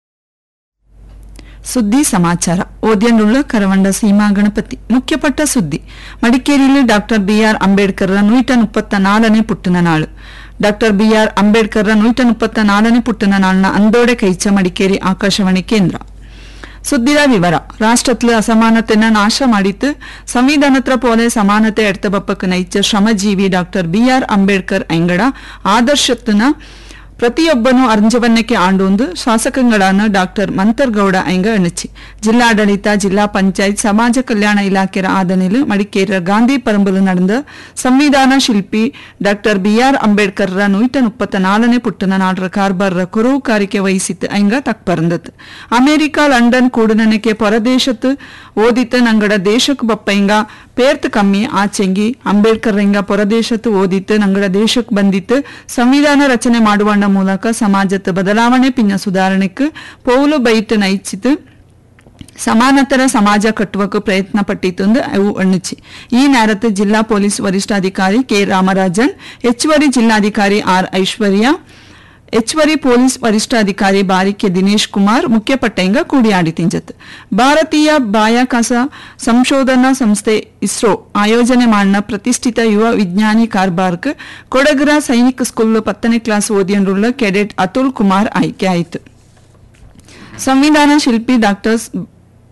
S18: ಸುದ್ದಿ ಸಮಾಚಾರ ಓದ್ಯನುಳ್ಳ ಕರವಂಡ ಸೀಮಾ ಗಣಪತಿ ಮುಖ್ಯಪಟ್ಟ ಸುದ್ದಿ ಮಡಿಕೇರಿಯಲ್ಲಿ ಡಾಕ್ಟರ್ ಬಿಆರ್ ಅಂಬೇಡ್ಕರ್ ನೂಟ ಮುಪ್ಪತ್ತ ನಾಲ್ಕನೇ ಪುಟ್ಟನ ನಾಳು ಡಾಕ್ಟರ್ ಬಿಆರ್ ಅಂಬೇಡ್ಕರ್ ನೂಟ ಮುಪ್ಪತ್ತ ನಾಲ್ಕನೇ ಪುಟ್ಟನ ನಾಳಿನ ಅಂದೋಡೆ ಕೈಚ ಮಡಿಕೇರಿ ಆಕಾಶವಾಣಿ ಕೇಂದ್ರ ಸುದ್ದಿರ ವಿವರ ರಾಷ್ಟ್ರತ್ಲು ಅಸಮಾನತೆನ ನಾಶ ಮಾಡಿತ್ತು ಸಂವಿಧಾನತ್ರ ಪೋಲೆ ಸಮಾನತೆ ಎಡ್ತಬಪ್ಪಕ್ಕೆ ನೈಚ ಶ್ರಮಜೀವಿ ಡಾಕ್ಟರ್ ಬಿಆರ್ ಅಂಬೇಡ್ಕರ್ ಎಂಗಡ ಆದರ್ಶತ್ನ ಪ್ರತಿಯೊಬ್ಬನು ಅರ್ಜವನ್ನಕ್ಕೆ ಆಂಡೊಂದು ಶಾಸಕಗಳಾன ಡಾಕ್ಟರ್ ಮಂತರ್ಗೌಡ ಐಂಗ ಎಣಚಿ ಜಿಲ್ಲಾಡಳಿತ ಜಿಲ್ಲಾ ಪಂಚಾಯತ್ ಸಮಾಜ ಕಲ್ಯಾಣ ಇಲಾಖೆಯ ಆದನಿಲು ಮಡಿಕೇರಿಯ ಗಾಂಧಿ ಪರಂಬಲು ನಡೆದ ಸಂವಿಧಾನ ಶಿಲ್ಪಿ ಡಾಕ್ಟರ್ ಬಿಆರ್ ಅಂಬೇಡ್ಕರ್ ನೂಟ ಮುಪ್ಪತ್ತ ನಾಲ್ಕನೇ ಪುಟ್ಟನ ನಾಡರ ಕಾರ್ಬಾರ್ರ ಕುರುಹುಕಾರಿಕೆ ವಹಿಸಿತ್ತು ಐಂಗ ತಕ್ಪರಂದತ್ ಅಮೆರಿಕ ಲಂಡನ್ ಕೂಡನಕ್ಕೆ ಪರದೇಶತ್ ಓದಿತ ನಂಗಡ ದೇಶಕ್ಕೆ ಬಪ್ಪೈಂಗ ಪೇರ್ತ್ ಕಮ್ಮಿ ಆಚೆಂಗಿ ಅಂಬೇಡ್ಕರ್ ರಂಗ ಪೊರದೇಶತ್ತು ಓದಿತ್ತು ನಂಗಡ ದೇಶಕ್ಕೆ ಬಂದಿತ್ತು ಸಂವಿಧಾನ ರಚನೆ ಮಾಡುವಣ್ಣ ಮೂಲಕ ಸಮಾಜದ ಬದಲಾವಣೆ ಪಿನ್ನ ಸುಧಾರಣೆக்கு ಪೌಲು ಬೈಟ್ ನೈಚಿತು ಸಮಾನತರ ಸಮಾಜ ಕಟ್ಟುವಕ್ಕೆ ಪ್ರಯತ್ನ ಪಟ್ಟಿತ್ತು ಅವು ಅಣ್ಣುಚಿ ಈ ನೇರತ್ತು ಜಿಲ್ಲಾ ಪೊಲೀಸ್ ವರಿಷ್ಠಾಧಿಕಾರಿ ಕೆ ರಾಮರಾಜನ್ ಹೆಚ್ಚುವರಿ ಜಿಲ್ಲಾಧಿಕಾರಿ ಆರ್ ಐಶ್ವರ್ಯ ಹೆಚ್ಚುವರಿ ಪೊಲೀಸ್ ವರಿಷ್ಠಾಧಿಕಾರಿ ಬಾರಿಕೆ ದಿನೇಶ್ ಕುಮಾರ್ ಮುಖ್ಯ ಪಟ್ಟೆಂಗ ಕೂಡಿಯಾಡಿ ತಿಂಜತ್ ಭಾರತೀಯ ಬಾಹ್ಯಾಕಾಶ ಸಂಶೋಧನಾ ಸಂಸ್ಥೆ ಇಸ್ರೋ ಆಯೋಜನೆ ಮಾಡಿನ ಪ್ರತಿಷ್ಠಿತ ಯುವ ವಿಜ್ಞಾನಿ ಕಾರ್ಬಾರ್ಕ್ ಕೊಡಗರ ಸೈನಿಕ ಸ್ಕೂಲ್ ಪತ್ತನೇ ಕ್ಲಾಸ್ ಓದಿಯನ್ರುಳ್ಳ ಕೆಡೆಟ್ ಅತುಲ್ ಕುಮಾರ್ ಆಯ್ಕೆ ಆಯಿತು ಸಂವಿಧಾನ ಶಿಲ್ಪಿ doctor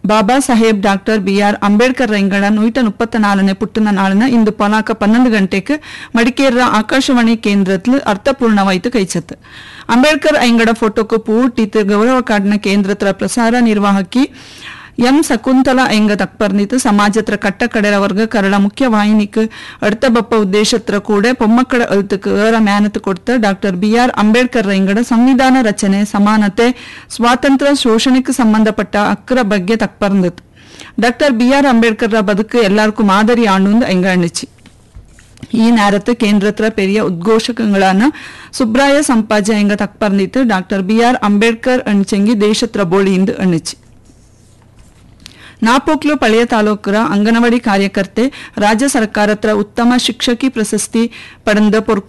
S18: Baba Saheb doctor B R Ambedkar ರೈಂಗಳ ನೂಟ ಮುಪ್ಪತ್ತ ನಾಲ್ಕನೇ ಪುಟ್ಟನ ನಾಳಿನ ಇಂದು ಪೊಲಾಕ ಪನ್ನೊಂದು ಗಂಟೆಗೆ ಮಡಿಕೇರಿಯ ಆಕಾಶವಾಣಿ ಕೇಂದ್ರത്തിൽ ಅರ್ಥಪೂರ್ಣವಾಯಿತು ಕೈಚತ್ತು ಅಂಬೇಡ್ಕರ್ ಐಂಗಡ ಫೋಟೋಕು ಪೂಟಿತ್ತು ಗೌರವ ಕಾರ್ಡ್ನ ಕೇಂದ್ರತ್ರ ಪ್ರಸಾರ ನಿರ್ವಾಹಕಿ ಎಂ ಸಕುಂತಲ ಎಂಗ ತಕ್ಪರ್ನಿತು ಸಮಾಜತ್ರ ಕಟ್ಟಕಡೆರ ವರ್ಗ ಕರಳ ಮುಖ್ಯ ವಾಹಿನಿಕ್ அடுத்த பப்ப உத்தேசத்திர கூட பொம்மக்கட எழுத்துக்கு ஏற மேனத்து கொடுத்த டாக்டರ್ ಬಿ ಆರ್ ಅಂಬೇಡ್ಕರ್ ರೈಂಗಡ ಸಂವಿಧಾನ ರಚನೆ ಸಮಾನತೆ ಸ್ವಾತಂತ್ರ್ಯ ಶೋಷಣೆಗೆ ಸಂಬಂಧಪಟ್ಟ ಅಕ್ಕರ ಬಗ್ಗೆ ತಕ್ಪರ್ನಿತು ಡಾಕ್ಟರ್ ಬಿ ಆರ್ ಅಂಬೇಡ್ಕರ್ ಬದುಕು ಎಲ್ಲಾರ್ಗೂ ಮಾದರಿ ಆಂಡು ಎಂಗ ಎಣ್ಣಿச்சு ಈ നേരത്ത് കേന്ദ്രത്ര പെരിയ ഉദ്ഘോഷകങ്ങളാണ് സുബ്രായ ಸಂಪಾಜ ಎಂಗ ತಕ್ಪರ್ನಿತು ಡಾಕ್ಟರ್ ಬಿ ಆರ್ ಅಂಬೇಡ್ಕರ್ ಅಣ್ಚೆಂಗಿ ದೇಶತ್ರ ಬೋಳಿಯಿಂದ ಅಣ್ಣಿச்சு ನಾಪೋಕ್ಲು ಪಳೆಯ ತಾಲೂಕರ ಅಂಗನವಾಡಿ ಕಾರ್ಯಕರ್ತೆ ರಾಜ್ಯ ಸರ್ಕಾರತ್ರ ಉತ್ತಮ ಶಿಕ್ಷಕಿ ಪ್ರಶಸ್ತಿ ಪಡೆದ